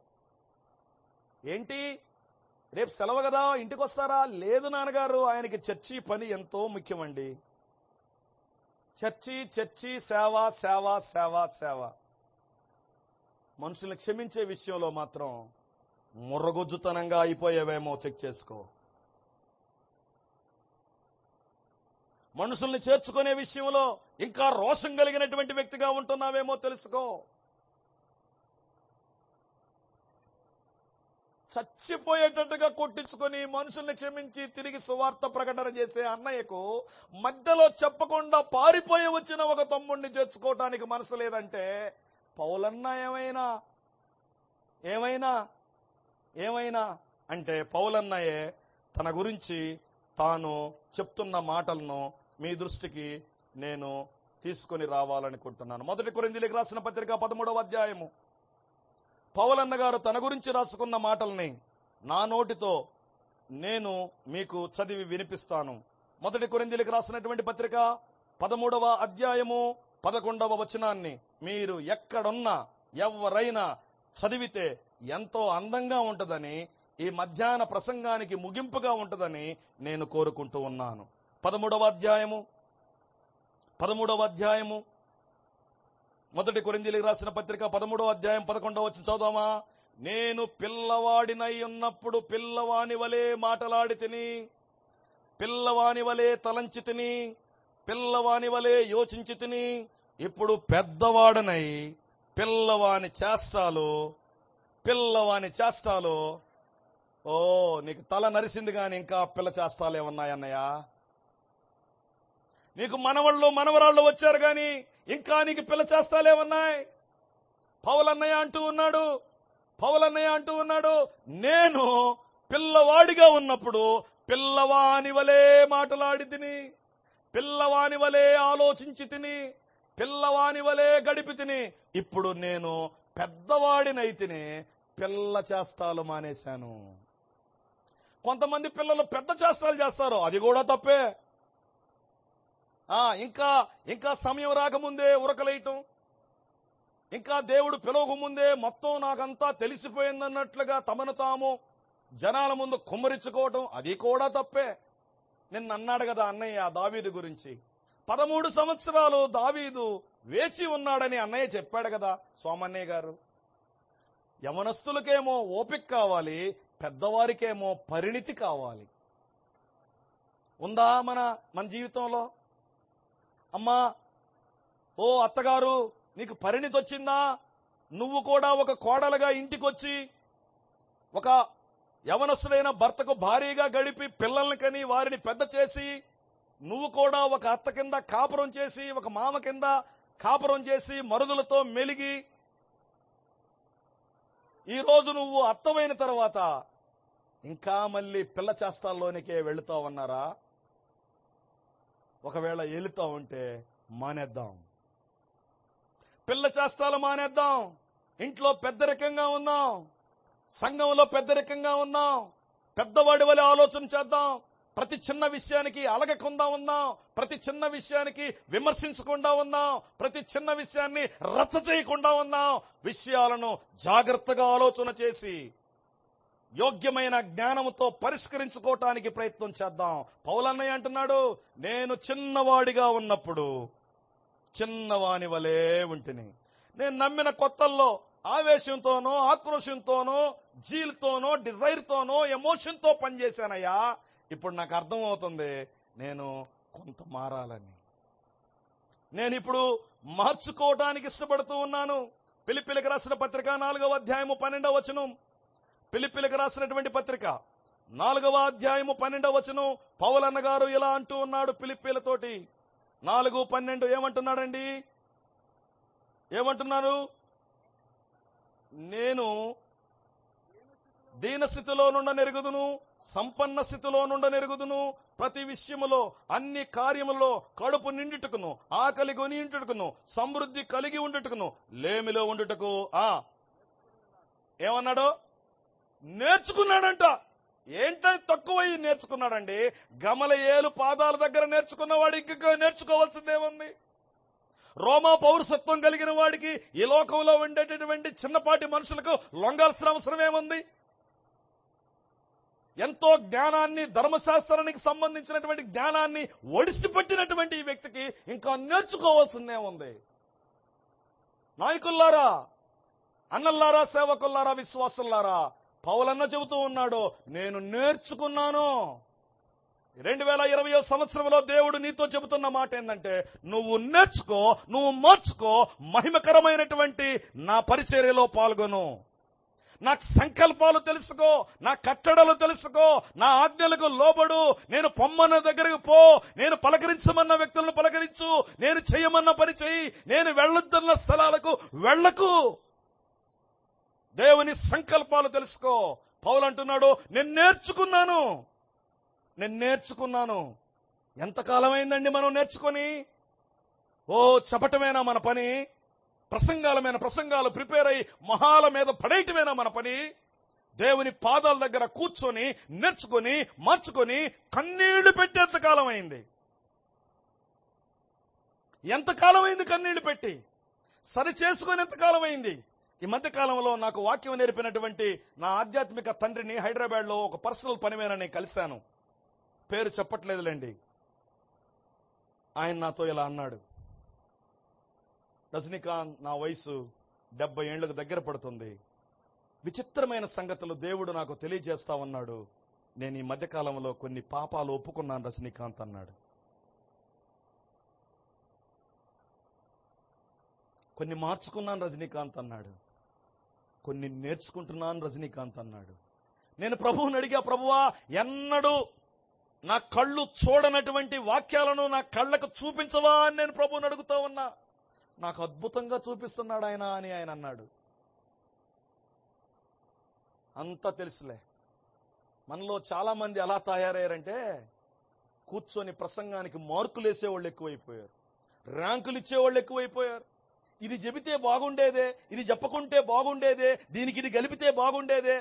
ఏంటి రేపు సెలవు కదా ఇంటికి వస్తారా లేదు నాన్నగారు ఆయనకి చర్చి పని ఎంతో ముఖ్యమండి చర్చి చర్చి సేవ సేవ సేవ సేవ మనుషుల్ని క్షమించే విషయంలో మాత్రం ముర్రగొజ్జుతనంగా అయిపోయేవేమో చెక్ చేసుకో మనుషుల్ని చేర్చుకునే విషయంలో ఇంకా రోషం కలిగినటువంటి వ్యక్తిగా ఉంటున్నావేమో తెలుసుకో చచ్చిపోయేటట్టుగా కొట్టించుకొని మనుషుల్ని క్షమించి తిరిగి సువార్త ప్రకటన చేసే అన్నయ్యకు మధ్యలో చెప్పకుండా పారిపోయి వచ్చిన ఒక తమ్ముడిని చేర్చుకోవటానికి మనసు లేదంటే పౌలన్న ఏమైనా ఏమైనా ఏమైనా అంటే పౌలన్నయే తన గురించి తాను చెప్తున్న మాటలను మీ దృష్టికి నేను తీసుకొని రావాలనుకుంటున్నాను మొదటి కొరిందీలకు రాసిన పత్రిక పదమూడవ అధ్యాయము పౌలన్న గారు తన గురించి రాసుకున్న మాటల్ని నా నోటితో నేను మీకు చదివి వినిపిస్తాను మొదటి కొరిందీలకు రాసినటువంటి పత్రిక పదమూడవ అధ్యాయము పదకొండవ వచనాన్ని మీరు ఎక్కడున్నా ఎవరైనా చదివితే ఎంతో అందంగా ఉంటదని ఈ మధ్యాహ్న ప్రసంగానికి ముగింపుగా ఉంటదని నేను కోరుకుంటూ ఉన్నాను పదమూడవ అధ్యాయము పదమూడవ అధ్యాయము మొదటి కొరిందీలకు రాసిన పత్రిక పదమూడవ అధ్యాయం పదకొండవ వచ్చి చదుదామా నేను పిల్లవాడినై ఉన్నప్పుడు పిల్లవాని వలె మాటలాడి తిని పిల్లవాని వలె తలంచి తిని పిల్లవాని వలె యోచించి తిని ఇప్పుడు పెద్దవాడనై పిల్లవాని చేష్టాలు పిల్లవాని చేష్టాలు ఓ నీకు తల నరిసింది గాని ఇంకా పిల్ల చేష్టాలు ఏమన్నాయన్నయ్యా నీకు మనవళ్ళు మనవరాళ్ళు వచ్చారు గాని ఇంకా నీకు పిల్ల చేస్తాలేమన్నాయి పౌలన్నయ్య అంటూ ఉన్నాడు పౌలన్నయ్య అంటూ ఉన్నాడు నేను పిల్లవాడిగా ఉన్నప్పుడు పిల్లవాని వలే మాటలాడి తిని పిల్లవాని వలే ఆలోచించి తిని పిల్లవాని వలే గడిపి తిని ఇప్పుడు నేను పెద్దవాడినైతిని పిల్ల చేస్తాలు మానేశాను కొంతమంది పిల్లలు పెద్ద చేష్టాలు చేస్తారు అది కూడా తప్పే ఆ ఇంకా ఇంకా సమయం రాకముందే ఉరకలేయటం ఇంకా దేవుడు పిలవక ముందే మొత్తం నాకంతా తెలిసిపోయిందన్నట్లుగా తమను తాము జనాల ముందు కుమ్మరించుకోవటం అది కూడా తప్పే నిన్న అన్నాడు కదా అన్నయ్య దావీదు గురించి పదమూడు సంవత్సరాలు దావీదు వేచి ఉన్నాడని అన్నయ్య చెప్పాడు కదా సోమన్నయ్య గారు యవనస్తులకేమో ఓపిక కావాలి పెద్దవారికేమో పరిణితి కావాలి ఉందా మన మన జీవితంలో అమ్మా ఓ అత్తగారు నీకు పరిణితి వచ్చిందా నువ్వు కూడా ఒక కోడలుగా ఇంటికొచ్చి ఒక యవనస్తుడైన భర్తకు భారీగా గడిపి పిల్లల్ని కని వారిని పెద్ద చేసి నువ్వు కూడా ఒక అత్త కింద కాపురం చేసి ఒక మామ కింద కాపురం చేసి మరుదులతో మెలిగి ఈ రోజు నువ్వు అత్తమైన తర్వాత ఇంకా మళ్ళీ పిల్ల చేస్తాల్లోనికే వెళుతావన్నారా ఒకవేళ ఏలుతా ఉంటే మానేద్దాం పిల్ల చేష్టాలు మానేద్దాం ఇంట్లో పెద్దరికంగా ఉందాం సంఘంలో పెద్దరికంగా ఉందాం పెద్దవాడి వలె ఆలోచన చేద్దాం ప్రతి చిన్న విషయానికి అలగకుండా ఉందాం ప్రతి చిన్న విషయానికి విమర్శించకుండా ఉందాం ప్రతి చిన్న విషయాన్ని రచ్చ చేయకుండా ఉందాం విషయాలను జాగ్రత్తగా ఆలోచన చేసి యోగ్యమైన జ్ఞానముతో పరిష్కరించుకోవటానికి ప్రయత్నం చేద్దాం పౌలన్నయ్య అంటున్నాడు నేను చిన్నవాడిగా ఉన్నప్పుడు చిన్నవాని వలే ఉంటిని నేను నమ్మిన కొత్తల్లో ఆవేశంతోనో ఆక్రోశంతోనో జీల్తోనో డిజైర్తోనో ఎమోషన్తో పనిచేశానయ్యా ఇప్పుడు నాకు అర్థమవుతుంది నేను కొంత మారాలని నేను ఇప్పుడు మార్చుకోవటానికి ఇష్టపడుతూ ఉన్నాను పిలిపిలికి రాసిన పత్రిక నాలుగవ అధ్యాయము పన్నెండవ వచనం పిలిపిలికి రాసినటువంటి పత్రిక నాలుగవ అధ్యాయము పన్నెండవ వచనం పౌలన్న గారు ఇలా అంటూ ఉన్నాడు పిలిపిలతోటి నాలుగు పన్నెండు ఏమంటున్నాడండి ఏమంటున్నారు నేను దీన స్థితిలో నుండ నెరుగుదును సంపన్న స్థితిలో నుండ నెరుగుదును ప్రతి విషయములో అన్ని కార్యములలో కడుపు నిండుటకును ఆకలి కొని ఉండుటకును సమృద్ధి కలిగి ఉండుటకును లేమిలో ఉండుటకు ఆ ఏమన్నాడు నేర్చుకున్నాడంట ఏంటని తక్కువ నేర్చుకున్నాడండి గమల ఏలు పాదాల దగ్గర నేర్చుకున్నవాడు ఇంకా నేర్చుకోవాల్సిందేముంది రోమా పౌరసత్వం కలిగిన వాడికి ఈ లోకంలో ఉండేటటువంటి చిన్నపాటి మనుషులకు లొంగాల్సిన అవసరం ఏముంది ఎంతో జ్ఞానాన్ని ధర్మశాస్త్రానికి సంబంధించినటువంటి జ్ఞానాన్ని ఒడిసిపెట్టినటువంటి ఈ వ్యక్తికి ఇంకా నేర్చుకోవాల్సిందే ఉంది నాయకుల్లారా అన్నల్లారా సేవకుల్లారా విశ్వాసుల్లారా పౌలన్న చెబుతూ ఉన్నాడు నేను నేర్చుకున్నాను రెండు వేల ఇరవై సంవత్సరంలో దేవుడు నీతో చెబుతున్న మాట ఏంటంటే నువ్వు నేర్చుకో నువ్వు మార్చుకో మహిమకరమైనటువంటి నా పరిచర్యలో పాల్గొను నా సంకల్పాలు తెలుసుకో నా కట్టడలు తెలుసుకో నా ఆజ్ఞలకు లోబడు నేను పొమ్మన్న దగ్గరకు పో నేను పలకరించమన్న వ్యక్తులను పలకరించు నేను చేయమన్న పని చెయ్యి నేను వెళ్ళొద్దన్న స్థలాలకు వెళ్ళకు దేవుని సంకల్పాలు తెలుసుకో పౌలు అంటున్నాడు నేను నేర్చుకున్నాను నేను నేర్చుకున్నాను ఎంతకాలమైందండి మనం నేర్చుకొని ఓ చపటమేనా మన పని ప్రసంగాలమైన ప్రసంగాలు ప్రిపేర్ అయి మొహాల మీద పడేయటమేనా మన పని దేవుని పాదాల దగ్గర కూర్చొని నేర్చుకొని మార్చుకొని కన్నీళ్లు పెట్టేంత కాలం అయింది ఎంతకాలం అయింది కన్నీళ్లు పెట్టి సరి చేసుకొని ఎంతకాలం అయింది ఈ మధ్య కాలంలో నాకు వాక్యం నేర్పినటువంటి నా ఆధ్యాత్మిక తండ్రిని హైదరాబాద్ లో ఒక పర్సనల్ పని మీద నేను కలిశాను పేరు చెప్పట్లేదులేండి ఆయన నాతో ఇలా అన్నాడు రజనీకాంత్ నా వయసు డెబ్బై ఏళ్లకు దగ్గర పడుతుంది విచిత్రమైన సంగతులు దేవుడు నాకు తెలియజేస్తా ఉన్నాడు నేను ఈ మధ్య కాలంలో కొన్ని పాపాలు ఒప్పుకున్నాను రజనీకాంత్ అన్నాడు కొన్ని మార్చుకున్నాను రజనీకాంత్ అన్నాడు కొన్ని నేర్చుకుంటున్నాను రజనీకాంత్ అన్నాడు నేను ప్రభువుని అడిగా ప్రభువా ఎన్నడూ నా కళ్ళు చూడనటువంటి వాక్యాలను నా కళ్ళకు చూపించవా అని నేను ప్రభువుని అడుగుతా ఉన్నా నాకు అద్భుతంగా చూపిస్తున్నాడు ఆయన అని ఆయన అన్నాడు అంతా తెలుసులే మనలో చాలా మంది ఎలా తయారయ్యారంటే కూర్చొని ప్రసంగానికి మార్కులు వేసేవాళ్ళు ఎక్కువైపోయారు ర్యాంకులు ఇచ్చేవాళ్ళు ఎక్కువైపోయారు ఇది చెబితే బాగుండేదే ఇది చెప్పకుంటే బాగుండేదే దీనికి ఇది గలిపితే బాగుండేదే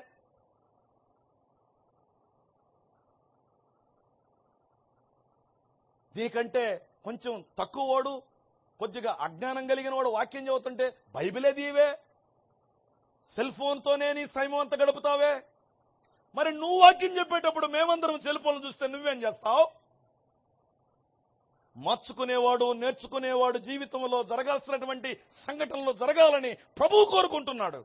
నీకంటే కొంచెం తక్కువ వాడు కొద్దిగా అజ్ఞానం కలిగిన వాడు వాక్యం చదువుతుంటే బైబిలే దీవే సెల్ ఫోన్తోనే నీ సమయం అంతా గడుపుతావే మరి నువ్వు వాక్యం చెప్పేటప్పుడు మేమందరం సెల్ ఫోన్లు చూస్తే నువ్వేం చేస్తావు మార్చుకునేవాడు నేర్చుకునేవాడు జీవితంలో జరగాల్సినటువంటి సంఘటనలు జరగాలని ప్రభువు కోరుకుంటున్నాడు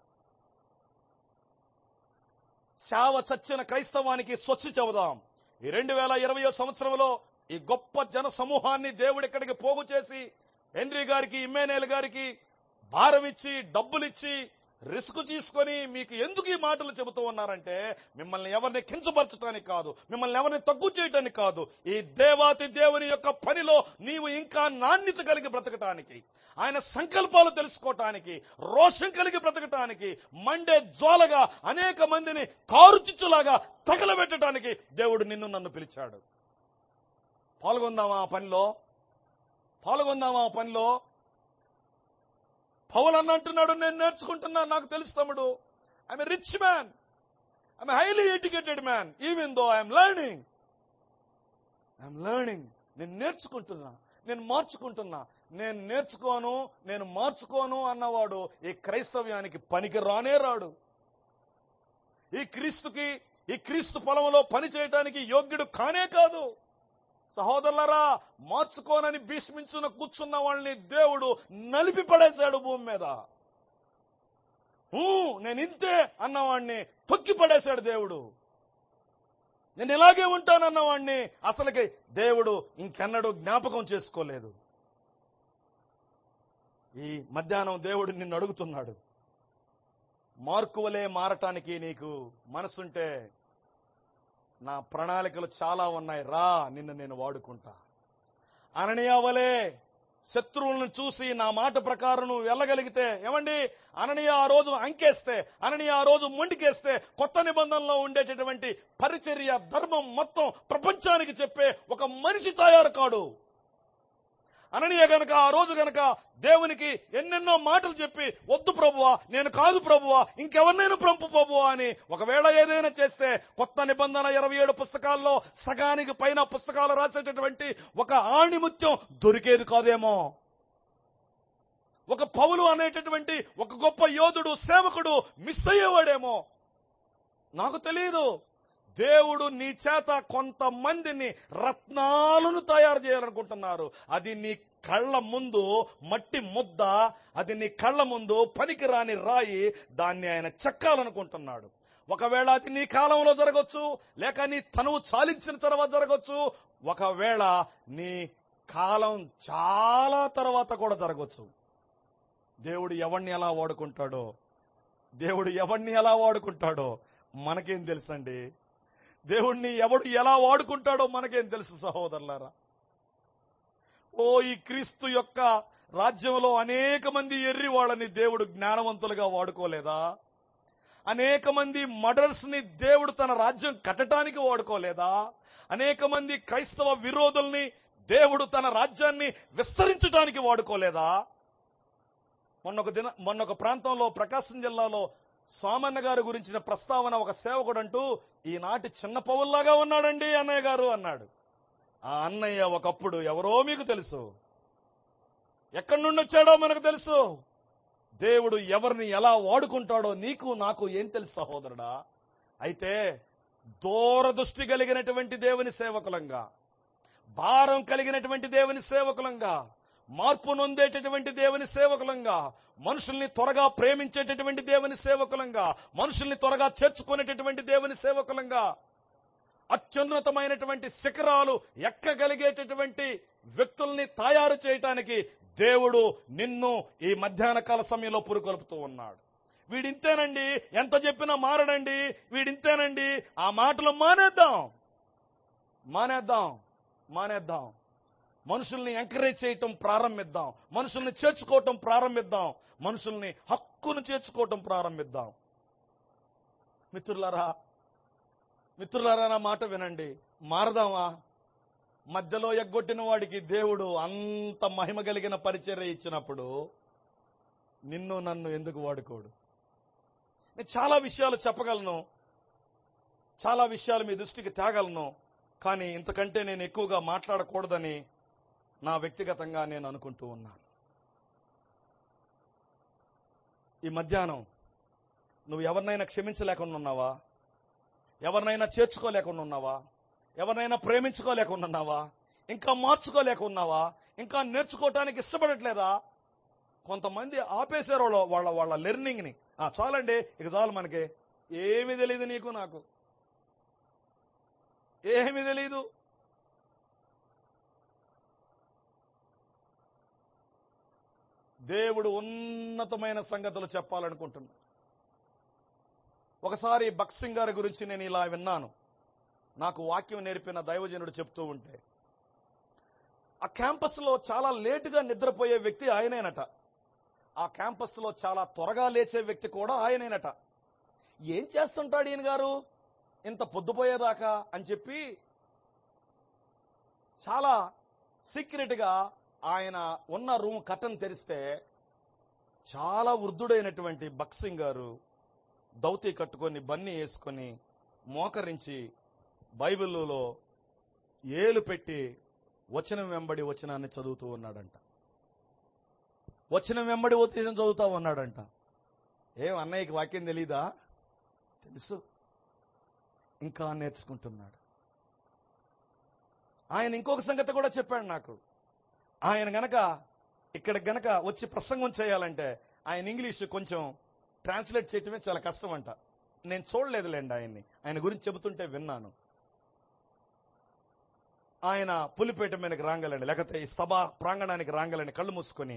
చావ చచ్చిన క్రైస్తవానికి స్వచ్ఛ చెబుదాం ఈ రెండు వేల ఇరవయో సంవత్సరంలో ఈ గొప్ప జన సమూహాన్ని దేవుడు ఇక్కడికి పోగు చేసి హెన్రీ గారికి ఇమ్మేనేల్ గారికి భారం ఇచ్చి డబ్బులిచ్చి రిస్క్ తీసుకొని మీకు ఎందుకు ఈ మాటలు చెబుతూ ఉన్నారంటే మిమ్మల్ని ఎవరిని కించపరచడానికి కాదు మిమ్మల్ని ఎవరిని తగ్గు చేయడానికి కాదు ఈ దేవాతి దేవుని యొక్క పనిలో నీవు ఇంకా నాణ్యత కలిగి బ్రతకటానికి ఆయన సంకల్పాలు తెలుసుకోవటానికి రోషం కలిగి బ్రతకటానికి మండే జోలగా అనేక మందిని కారుచిచ్చులాగా తగలబెట్టడానికి దేవుడు నిన్ను నన్ను పిలిచాడు పాల్గొందామా ఆ పనిలో పాల్గొందామా ఆ పనిలో పౌలు అన్న అంటున్నాడు నేను నేర్చుకుంటున్నా నాకు తెలుసు తమ్ముడు I'm rich man I'm highly educated man even though I'm learning I'm learning నేను నేర్చుకుంటున్నా నేను మార్చుకుంటున్నా నేను నేర్చుకోను నేను మార్చుకోను అన్నవాడు ఈ క్రైస్తవ్యానికి పనికి రానే రాడు ఈ క్రీస్తుకి ఈ క్రీస్తు పొలంలో పని చేయడానికి యోగ్యుడు కానే కాదు సహోదరులరా మార్చుకోనని భీష్మించున కూర్చున్న వాళ్ళని దేవుడు నలిపి పడేశాడు భూమి మీద ఊ, నేను ఇంతే అన్నవాణ్ణి తొక్కి పడేశాడు దేవుడు నేను ఇలాగే ఉంటానన్నవాణ్ణి అసలుకి దేవుడు ఇంకెన్నడూ జ్ఞాపకం చేసుకోలేదు ఈ మధ్యాహ్నం దేవుడు నిన్ను అడుగుతున్నాడు మార్కువలే మారటానికి నీకు మనసుంటే నా ప్రణాళికలు చాలా ఉన్నాయి రా నిన్ను నేను వాడుకుంటా అననీయవలే శత్రువులను చూసి నా మాట ప్రకారం నువ్వు వెళ్ళగలిగితే ఏమండి అననీయ ఆ రోజు అంకేస్తే అననీయ ఆ రోజు మొండికేస్తే కొత్త నిబంధనలో ఉండేటటువంటి పరిచర్య ధర్మం మొత్తం ప్రపంచానికి చెప్పే ఒక మనిషి తయారు కాడు అననీయ గనక ఆ రోజు గనక దేవునికి ఎన్నెన్నో మాటలు చెప్పి వద్దు ప్రభువా నేను కాదు ప్రభువా ఇంకెవరినైనా పంపు ప్రభువా అని ఒకవేళ ఏదైనా చేస్తే కొత్త నిబంధన ఇరవై ఏడు పుస్తకాల్లో సగానికి పైన పుస్తకాలు రాసేటటువంటి ఒక ఆణిముత్యం దొరికేది కాదేమో ఒక పౌలు అనేటటువంటి ఒక గొప్ప యోధుడు సేవకుడు మిస్ అయ్యేవాడేమో నాకు తెలియదు దేవుడు నీ చేత కొంతమందిని రత్నాలను తయారు చేయాలనుకుంటున్నారు అది నీ కళ్ళ ముందు మట్టి ముద్ద అది నీ కళ్ళ ముందు పనికిరాని రాయి దాన్ని ఆయన చెక్కాలనుకుంటున్నాడు ఒకవేళ అది నీ కాలంలో జరగచ్చు లేక నీ తనువు చాలించిన తర్వాత జరగచ్చు ఒకవేళ నీ కాలం చాలా తర్వాత కూడా జరగచ్చు దేవుడు ఎవరిని ఎలా వాడుకుంటాడో దేవుడు ఎవరిని ఎలా వాడుకుంటాడో మనకేం తెలుసండి దేవుణ్ణి ఎవడు ఎలా వాడుకుంటాడో మనకేం తెలుసు సహోదరులారా ఓ ఈ క్రీస్తు యొక్క రాజ్యంలో అనేక మంది ఎర్రి వాళ్ళని దేవుడు జ్ఞానవంతులుగా వాడుకోలేదా అనేక మంది మర్డర్స్ ని దేవుడు తన రాజ్యం కట్టడానికి వాడుకోలేదా అనేక మంది క్రైస్తవ విరోధుల్ని దేవుడు తన రాజ్యాన్ని విస్తరించడానికి వాడుకోలేదా మొన్న ఒక దిన మొన్న ఒక ప్రాంతంలో ప్రకాశం జిల్లాలో సోమన్న గారి గురించిన ప్రస్తావన ఒక సేవకుడు అంటూ ఈనాటి చిన్న పౌల్లాగా ఉన్నాడండి అన్నయ్య గారు అన్నాడు ఆ అన్నయ్య ఒకప్పుడు ఎవరో మీకు తెలుసు ఎక్కడి నుండి వచ్చాడో మనకు తెలుసు దేవుడు ఎవరిని ఎలా వాడుకుంటాడో నీకు నాకు ఏం తెలుసు సహోదరుడా అయితే దూరదృష్టి కలిగినటువంటి దేవుని సేవకులంగా భారం కలిగినటువంటి దేవుని సేవకులంగా మార్పు నొందేటటువంటి దేవుని సేవకులంగా మనుషుల్ని త్వరగా ప్రేమించేటటువంటి దేవుని సేవకులంగా మనుషుల్ని త్వరగా చేర్చుకునేటటువంటి దేవుని సేవకులంగా అత్యున్నతమైనటువంటి శిఖరాలు ఎక్కగలిగేటటువంటి వ్యక్తుల్ని తయారు చేయటానికి దేవుడు నిన్ను ఈ మధ్యాహ్న కాల సమయంలో పురుకొల్పుతూ ఉన్నాడు వీడింతేనండి ఎంత చెప్పినా మారడండి వీడింతేనండి ఆ మాటలు మానేద్దాం మానేద్దాం మానేద్దాం మనుషుల్ని ఎంకరేజ్ చేయటం ప్రారంభిద్దాం మనుషుల్ని చేర్చుకోవటం ప్రారంభిద్దాం మనుషుల్ని హక్కును చేర్చుకోవటం ప్రారంభిద్దాం మిత్రులారా మిత్రులారా నా మాట వినండి మారదామా మధ్యలో ఎగ్గొట్టిన వాడికి దేవుడు అంత మహిమ కలిగిన పరిచర్య ఇచ్చినప్పుడు నిన్ను నన్ను ఎందుకు వాడుకోడు నేను చాలా విషయాలు చెప్పగలను చాలా విషయాలు మీ దృష్టికి తేగలను కానీ ఇంతకంటే నేను ఎక్కువగా మాట్లాడకూడదని నా వ్యక్తిగతంగా నేను అనుకుంటూ ఉన్నాను ఈ మధ్యాహ్నం నువ్వు ఎవరినైనా క్షమించలేకుండా ఉన్నావా ఎవరినైనా చేర్చుకోలేకుండా ఉన్నావా ఎవరినైనా ప్రేమించుకోలేకుండా ఉన్నావా ఇంకా మార్చుకోలేకున్నావా ఇంకా నేర్చుకోవటానికి ఇష్టపడట్లేదా కొంతమంది ఆపేశారు వాళ్ళ వాళ్ళ వాళ్ళ లెర్నింగ్ ని ఆ చాలండి ఇక చాలు మనకి ఏమీ తెలియదు నీకు నాకు ఏమీ తెలియదు దేవుడు ఉన్నతమైన సంగతులు చెప్పాలనుకుంటున్నాడు ఒకసారి బక్సింగ్ గారి గురించి నేను ఇలా విన్నాను నాకు వాక్యం నేర్పిన దైవజనుడు చెప్తూ ఉంటే ఆ క్యాంపస్ లో చాలా లేటుగా నిద్రపోయే వ్యక్తి ఆయనేనట ఆ క్యాంపస్ లో చాలా త్వరగా లేచే వ్యక్తి కూడా ఆయనేనట ఏం చేస్తుంటాడు ఈయన గారు ఇంత పొద్దుపోయేదాకా అని చెప్పి చాలా సీక్రెట్ గా ఆయన ఉన్న రూమ్ కట్టను తెరిస్తే చాలా వృద్ధుడైనటువంటి బక్సింగ్ గారు దౌతి కట్టుకొని బన్నీ వేసుకొని మోకరించి బైబిల్లో ఏలు పెట్టి వచనం వెంబడి వచనాన్ని చదువుతూ ఉన్నాడంట వచనం వెంబడి వచనం చదువుతా ఉన్నాడంట ఏం అన్నయ్యకి వాక్యం తెలీదా తెలుసు ఇంకా నేర్చుకుంటున్నాడు ఆయన ఇంకొక సంగతి కూడా చెప్పాడు నాకు ఆయన గనక ఇక్కడ గనక వచ్చి ప్రసంగం చేయాలంటే ఆయన ఇంగ్లీష్ కొంచెం ట్రాన్స్లేట్ చేయటమే చాలా కష్టం అంట నేను చూడలేదులేండి ఆయన్ని ఆయన గురించి చెబుతుంటే విన్నాను ఆయన పులిపేట మీదకి రాంగలండి లేకపోతే ఈ సభ ప్రాంగణానికి రాంగలని కళ్ళు మూసుకొని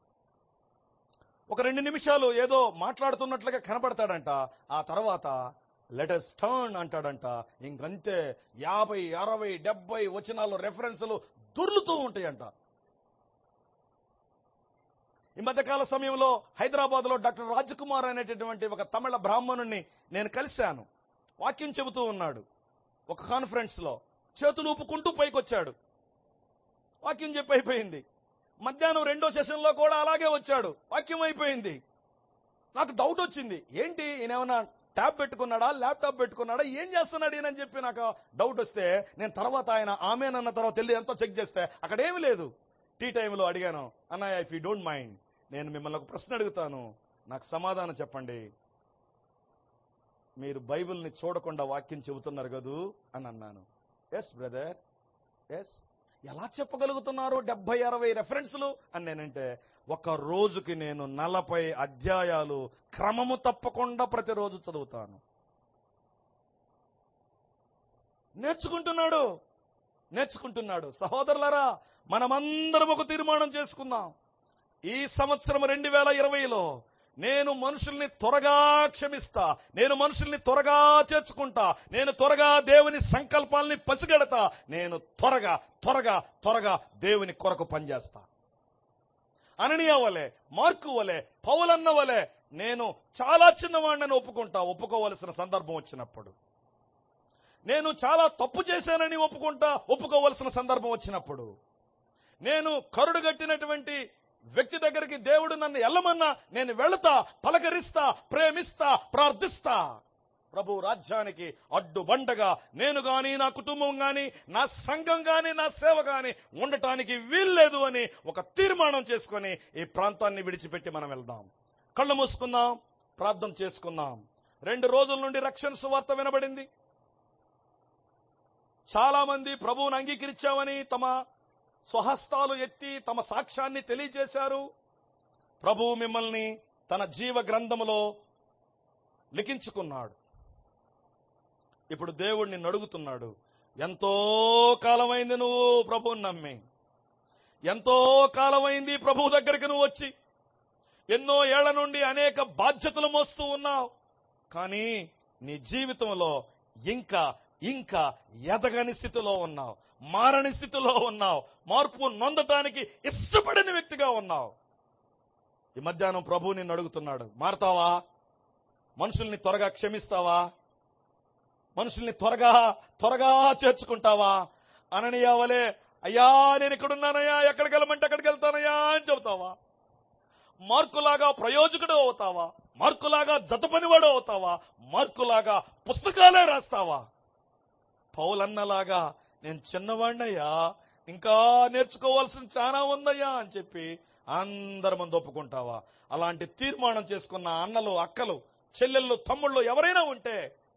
ఒక రెండు నిమిషాలు ఏదో మాట్లాడుతున్నట్లుగా కనపడతాడంట ఆ తర్వాత లెటర్స్ టర్న్ అంటాడంట ఇంకంతే యాభై అరవై డెబ్బై వచనాలు రెఫరెన్సులు దొర్లుతూ ఉంటాయంట ఈ మధ్యకాల సమయంలో హైదరాబాద్ లో డాక్టర్ రాజకుమార్ అనేటటువంటి ఒక తమిళ బ్రాహ్మణుణ్ణి నేను కలిశాను వాక్యం చెబుతూ ఉన్నాడు ఒక కాన్ఫరెన్స్ లో చేతులు ఊపుకుంటూ పైకొచ్చాడు వాక్యం చెప్పి అయిపోయింది మధ్యాహ్నం రెండో సెషన్ లో కూడా అలాగే వచ్చాడు వాక్యం అయిపోయింది నాకు డౌట్ వచ్చింది ఏంటి ఈయన ఏమన్నా ట్యాబ్ పెట్టుకున్నాడా ల్యాప్టాప్ పెట్టుకున్నాడా ఏం చేస్తున్నాడు ఈయనని చెప్పి నాకు డౌట్ వస్తే నేను తర్వాత ఆయన ఆమెనన్న తర్వాత వెళ్ళి ఎంతో చెక్ చేస్తే అక్కడ ఏమీ లేదు టీ టైంలో అడిగాను అన్నయ్య ఇఫ్ యూ డోంట్ మైండ్ నేను మిమ్మల్ని ఒక ప్రశ్న అడుగుతాను నాకు సమాధానం చెప్పండి మీరు బైబిల్ని చూడకుండా వాక్యం చెబుతున్నారు కదూ అని అన్నాను ఎస్ బ్రదర్ ఎస్ ఎలా చెప్పగలుగుతున్నారు డెబ్బై అరవై రెఫరెన్స్లు అని నేనంటే ఒక రోజుకి నేను నలభై అధ్యాయాలు క్రమము తప్పకుండా ప్రతిరోజు చదువుతాను నేర్చుకుంటున్నాడు నేర్చుకుంటున్నాడు సహోదరులారా మనమందరం ఒక తీర్మానం చేసుకుందాం ఈ సంవత్సరం రెండు వేల ఇరవైలో నేను మనుషుల్ని త్వరగా క్షమిస్తా నేను మనుషుల్ని త్వరగా చేర్చుకుంటా నేను త్వరగా దేవుని సంకల్పాల్ని పసిగడతా నేను త్వరగా త్వరగా త్వరగా దేవుని కొరకు పనిచేస్తా అననీయ వలె మార్కు వలె పౌలన్న వలె నేను చాలా చిన్నవాడిని ఒప్పుకుంటా ఒప్పుకోవలసిన సందర్భం వచ్చినప్పుడు నేను చాలా తప్పు చేశానని ఒప్పుకుంటా ఒప్పుకోవలసిన సందర్భం వచ్చినప్పుడు నేను కరుడు గట్టినటువంటి వ్యక్తి దగ్గరికి దేవుడు నన్ను ఎల్లమన్నా నేను వెళతా పలకరిస్తా ప్రేమిస్తా ప్రార్థిస్తా ప్రభు రాజ్యానికి అడ్డుబండగా నేను గాని నా కుటుంబం గాని నా సంఘం గాని నా సేవ గాని ఉండటానికి వీల్లేదు అని ఒక తీర్మానం చేసుకొని ఈ ప్రాంతాన్ని విడిచిపెట్టి మనం వెళ్దాం కళ్ళు మూసుకుందాం ప్రార్థన చేసుకుందాం రెండు రోజుల నుండి రక్షణ సువార్త వినబడింది చాలా మంది ప్రభువును అంగీకరించామని తమ స్వహస్తాలు ఎత్తి తమ సాక్ష్యాన్ని తెలియజేశారు ప్రభువు మిమ్మల్ని తన జీవ గ్రంథములో లిఖించుకున్నాడు ఇప్పుడు దేవుడు నిన్ను అడుగుతున్నాడు ఎంతో కాలమైంది నువ్వు ప్రభువుని నమ్మి ఎంతో కాలమైంది ప్రభువు దగ్గరికి నువ్వు వచ్చి ఎన్నో ఏళ్ల నుండి అనేక బాధ్యతలు మోస్తూ ఉన్నావు కానీ నీ జీవితంలో ఇంకా ఇంకా ఎదగని స్థితిలో ఉన్నావు మారని స్థితిలో ఉన్నావు మార్పు నొందటానికి ఇష్టపడిన వ్యక్తిగా ఉన్నావు ఈ మధ్యాహ్నం ప్రభు నిన్ను అడుగుతున్నాడు మారతావా మనుషుల్ని త్వరగా క్షమిస్తావా మనుషుల్ని త్వరగా త్వరగా చేర్చుకుంటావా అననీయ వలే అయ్యా నేను ఇక్కడున్నానయ్యా ఎక్కడికి వెళ్ళమంటే అక్కడికి వెళ్తానయ్యా అని చెబుతావా మార్కులాగా ప్రయోజకుడు అవుతావా మార్కులాగా జతపనివాడు అవుతావా మార్కులాగా పుస్తకాలే రాస్తావా పౌలన్నలాగా నేను చిన్నవాణ్ణయ్యా ఇంకా నేర్చుకోవాల్సిన చాలా ఉందయ్యా అని చెప్పి అందరి మంది ఒప్పుకుంటావా అలాంటి తీర్మానం చేసుకున్న అన్నలు అక్కలు చెల్లెళ్ళు తమ్ముళ్ళు ఎవరైనా ఉంటే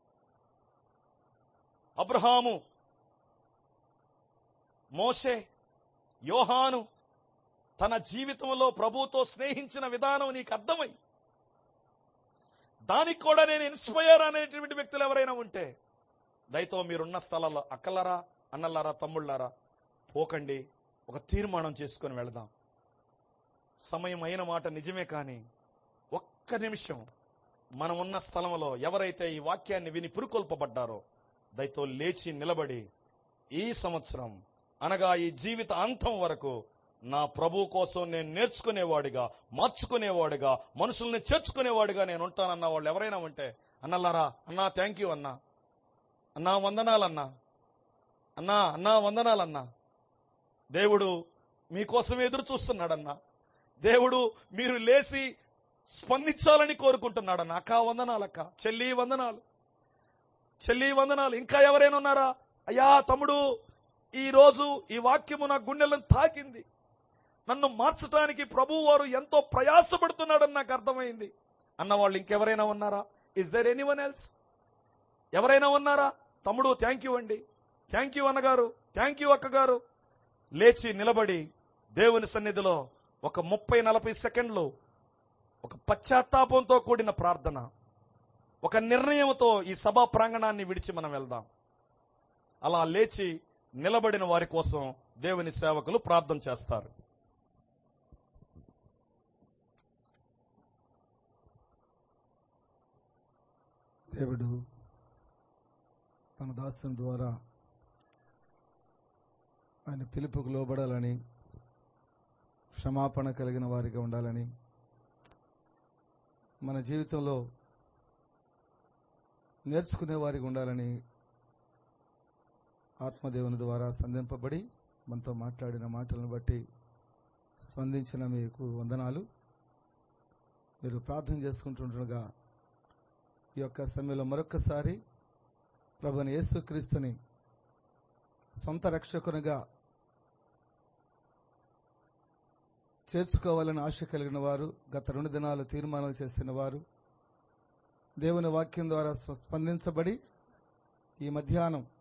అబ్రహాము మోషే యోహాను తన జీవితంలో ప్రభుతో స్నేహించిన విధానం నీకు అర్థమై దానికి కూడా నేను ఇన్స్పైర్ అనేటువంటి వ్యక్తులు ఎవరైనా ఉంటే దయతో మీరున్న స్థలాల్లో అక్కలరా అన్నలారా తమ్ముళ్ళారా పోకండి ఒక తీర్మానం చేసుకొని వెళదాం సమయం అయిన మాట నిజమే కానీ ఒక్క నిమిషం మనం ఉన్న స్థలంలో ఎవరైతే ఈ వాక్యాన్ని విని పురుకొల్పబడ్డారో దయతో లేచి నిలబడి ఈ సంవత్సరం అనగా ఈ జీవిత అంతం వరకు నా ప్రభు కోసం నేను నేర్చుకునేవాడిగా మార్చుకునేవాడిగా మనుషుల్ని చేర్చుకునేవాడిగా నేను ఉంటానన్న వాళ్ళు ఎవరైనా ఉంటే అన్నలారా అన్నా థ్యాంక్ యూ అన్నా అన్నా వందనాలన్నా అన్నా అన్నా వందనాలన్నా దేవుడు మీకోసం ఎదురు చూస్తున్నాడన్నా దేవుడు మీరు లేచి స్పందించాలని కోరుకుంటున్నాడన్న అక్క వందనాలక్క చెల్లి వందనాలు చెల్లి వందనాలు ఇంకా ఎవరైనా ఉన్నారా అయ్యా తమ్ముడు ఈ రోజు ఈ వాక్యము నా గుండెలను తాకింది నన్ను మార్చడానికి ప్రభు వారు ఎంతో ప్రయాసపడుతున్నాడని నాకు అర్థమైంది అన్న వాళ్ళు ఇంకెవరైనా ఉన్నారా ఇస్ దర్ ఎనీవన్ ఎల్స్ ఎవరైనా ఉన్నారా తమ్ముడు థ్యాంక్ యూ అండి థ్యాంక్ యూ అన్నగారు థ్యాంక్ యూ అక్కగారు లేచి నిలబడి దేవుని సన్నిధిలో ఒక ముప్పై నలభై సెకండ్లు ఒక పశ్చాత్తాపంతో కూడిన ప్రార్థన ఒక నిర్ణయంతో ఈ సభా ప్రాంగణాన్ని విడిచి మనం వెళ్దాం అలా లేచి నిలబడిన వారి కోసం దేవుని సేవకులు ప్రార్థన చేస్తారు దేవుడు తన దాస్యం ద్వారా ఆయన పిలుపుకు లోబడాలని క్షమాపణ కలిగిన వారిగా ఉండాలని మన జీవితంలో నేర్చుకునే వారిగా ఉండాలని ఆత్మదేవుని ద్వారా సంధింపబడి మనతో మాట్లాడిన మాటలను బట్టి స్పందించిన మీకు వందనాలు మీరు ప్రార్థన చేసుకుంటుండగా ఈ యొక్క సమయంలో మరొకసారి ప్రభుని యేసుక్రీస్తుని సొంత రక్షకునిగా చేర్చుకోవాలని ఆశ కలిగిన వారు గత రెండు దినాలు తీర్మానాలు చేసిన వారు దేవుని వాక్యం ద్వారా స్ప- స్పందించబడి ఈ మధ్యాహ్నం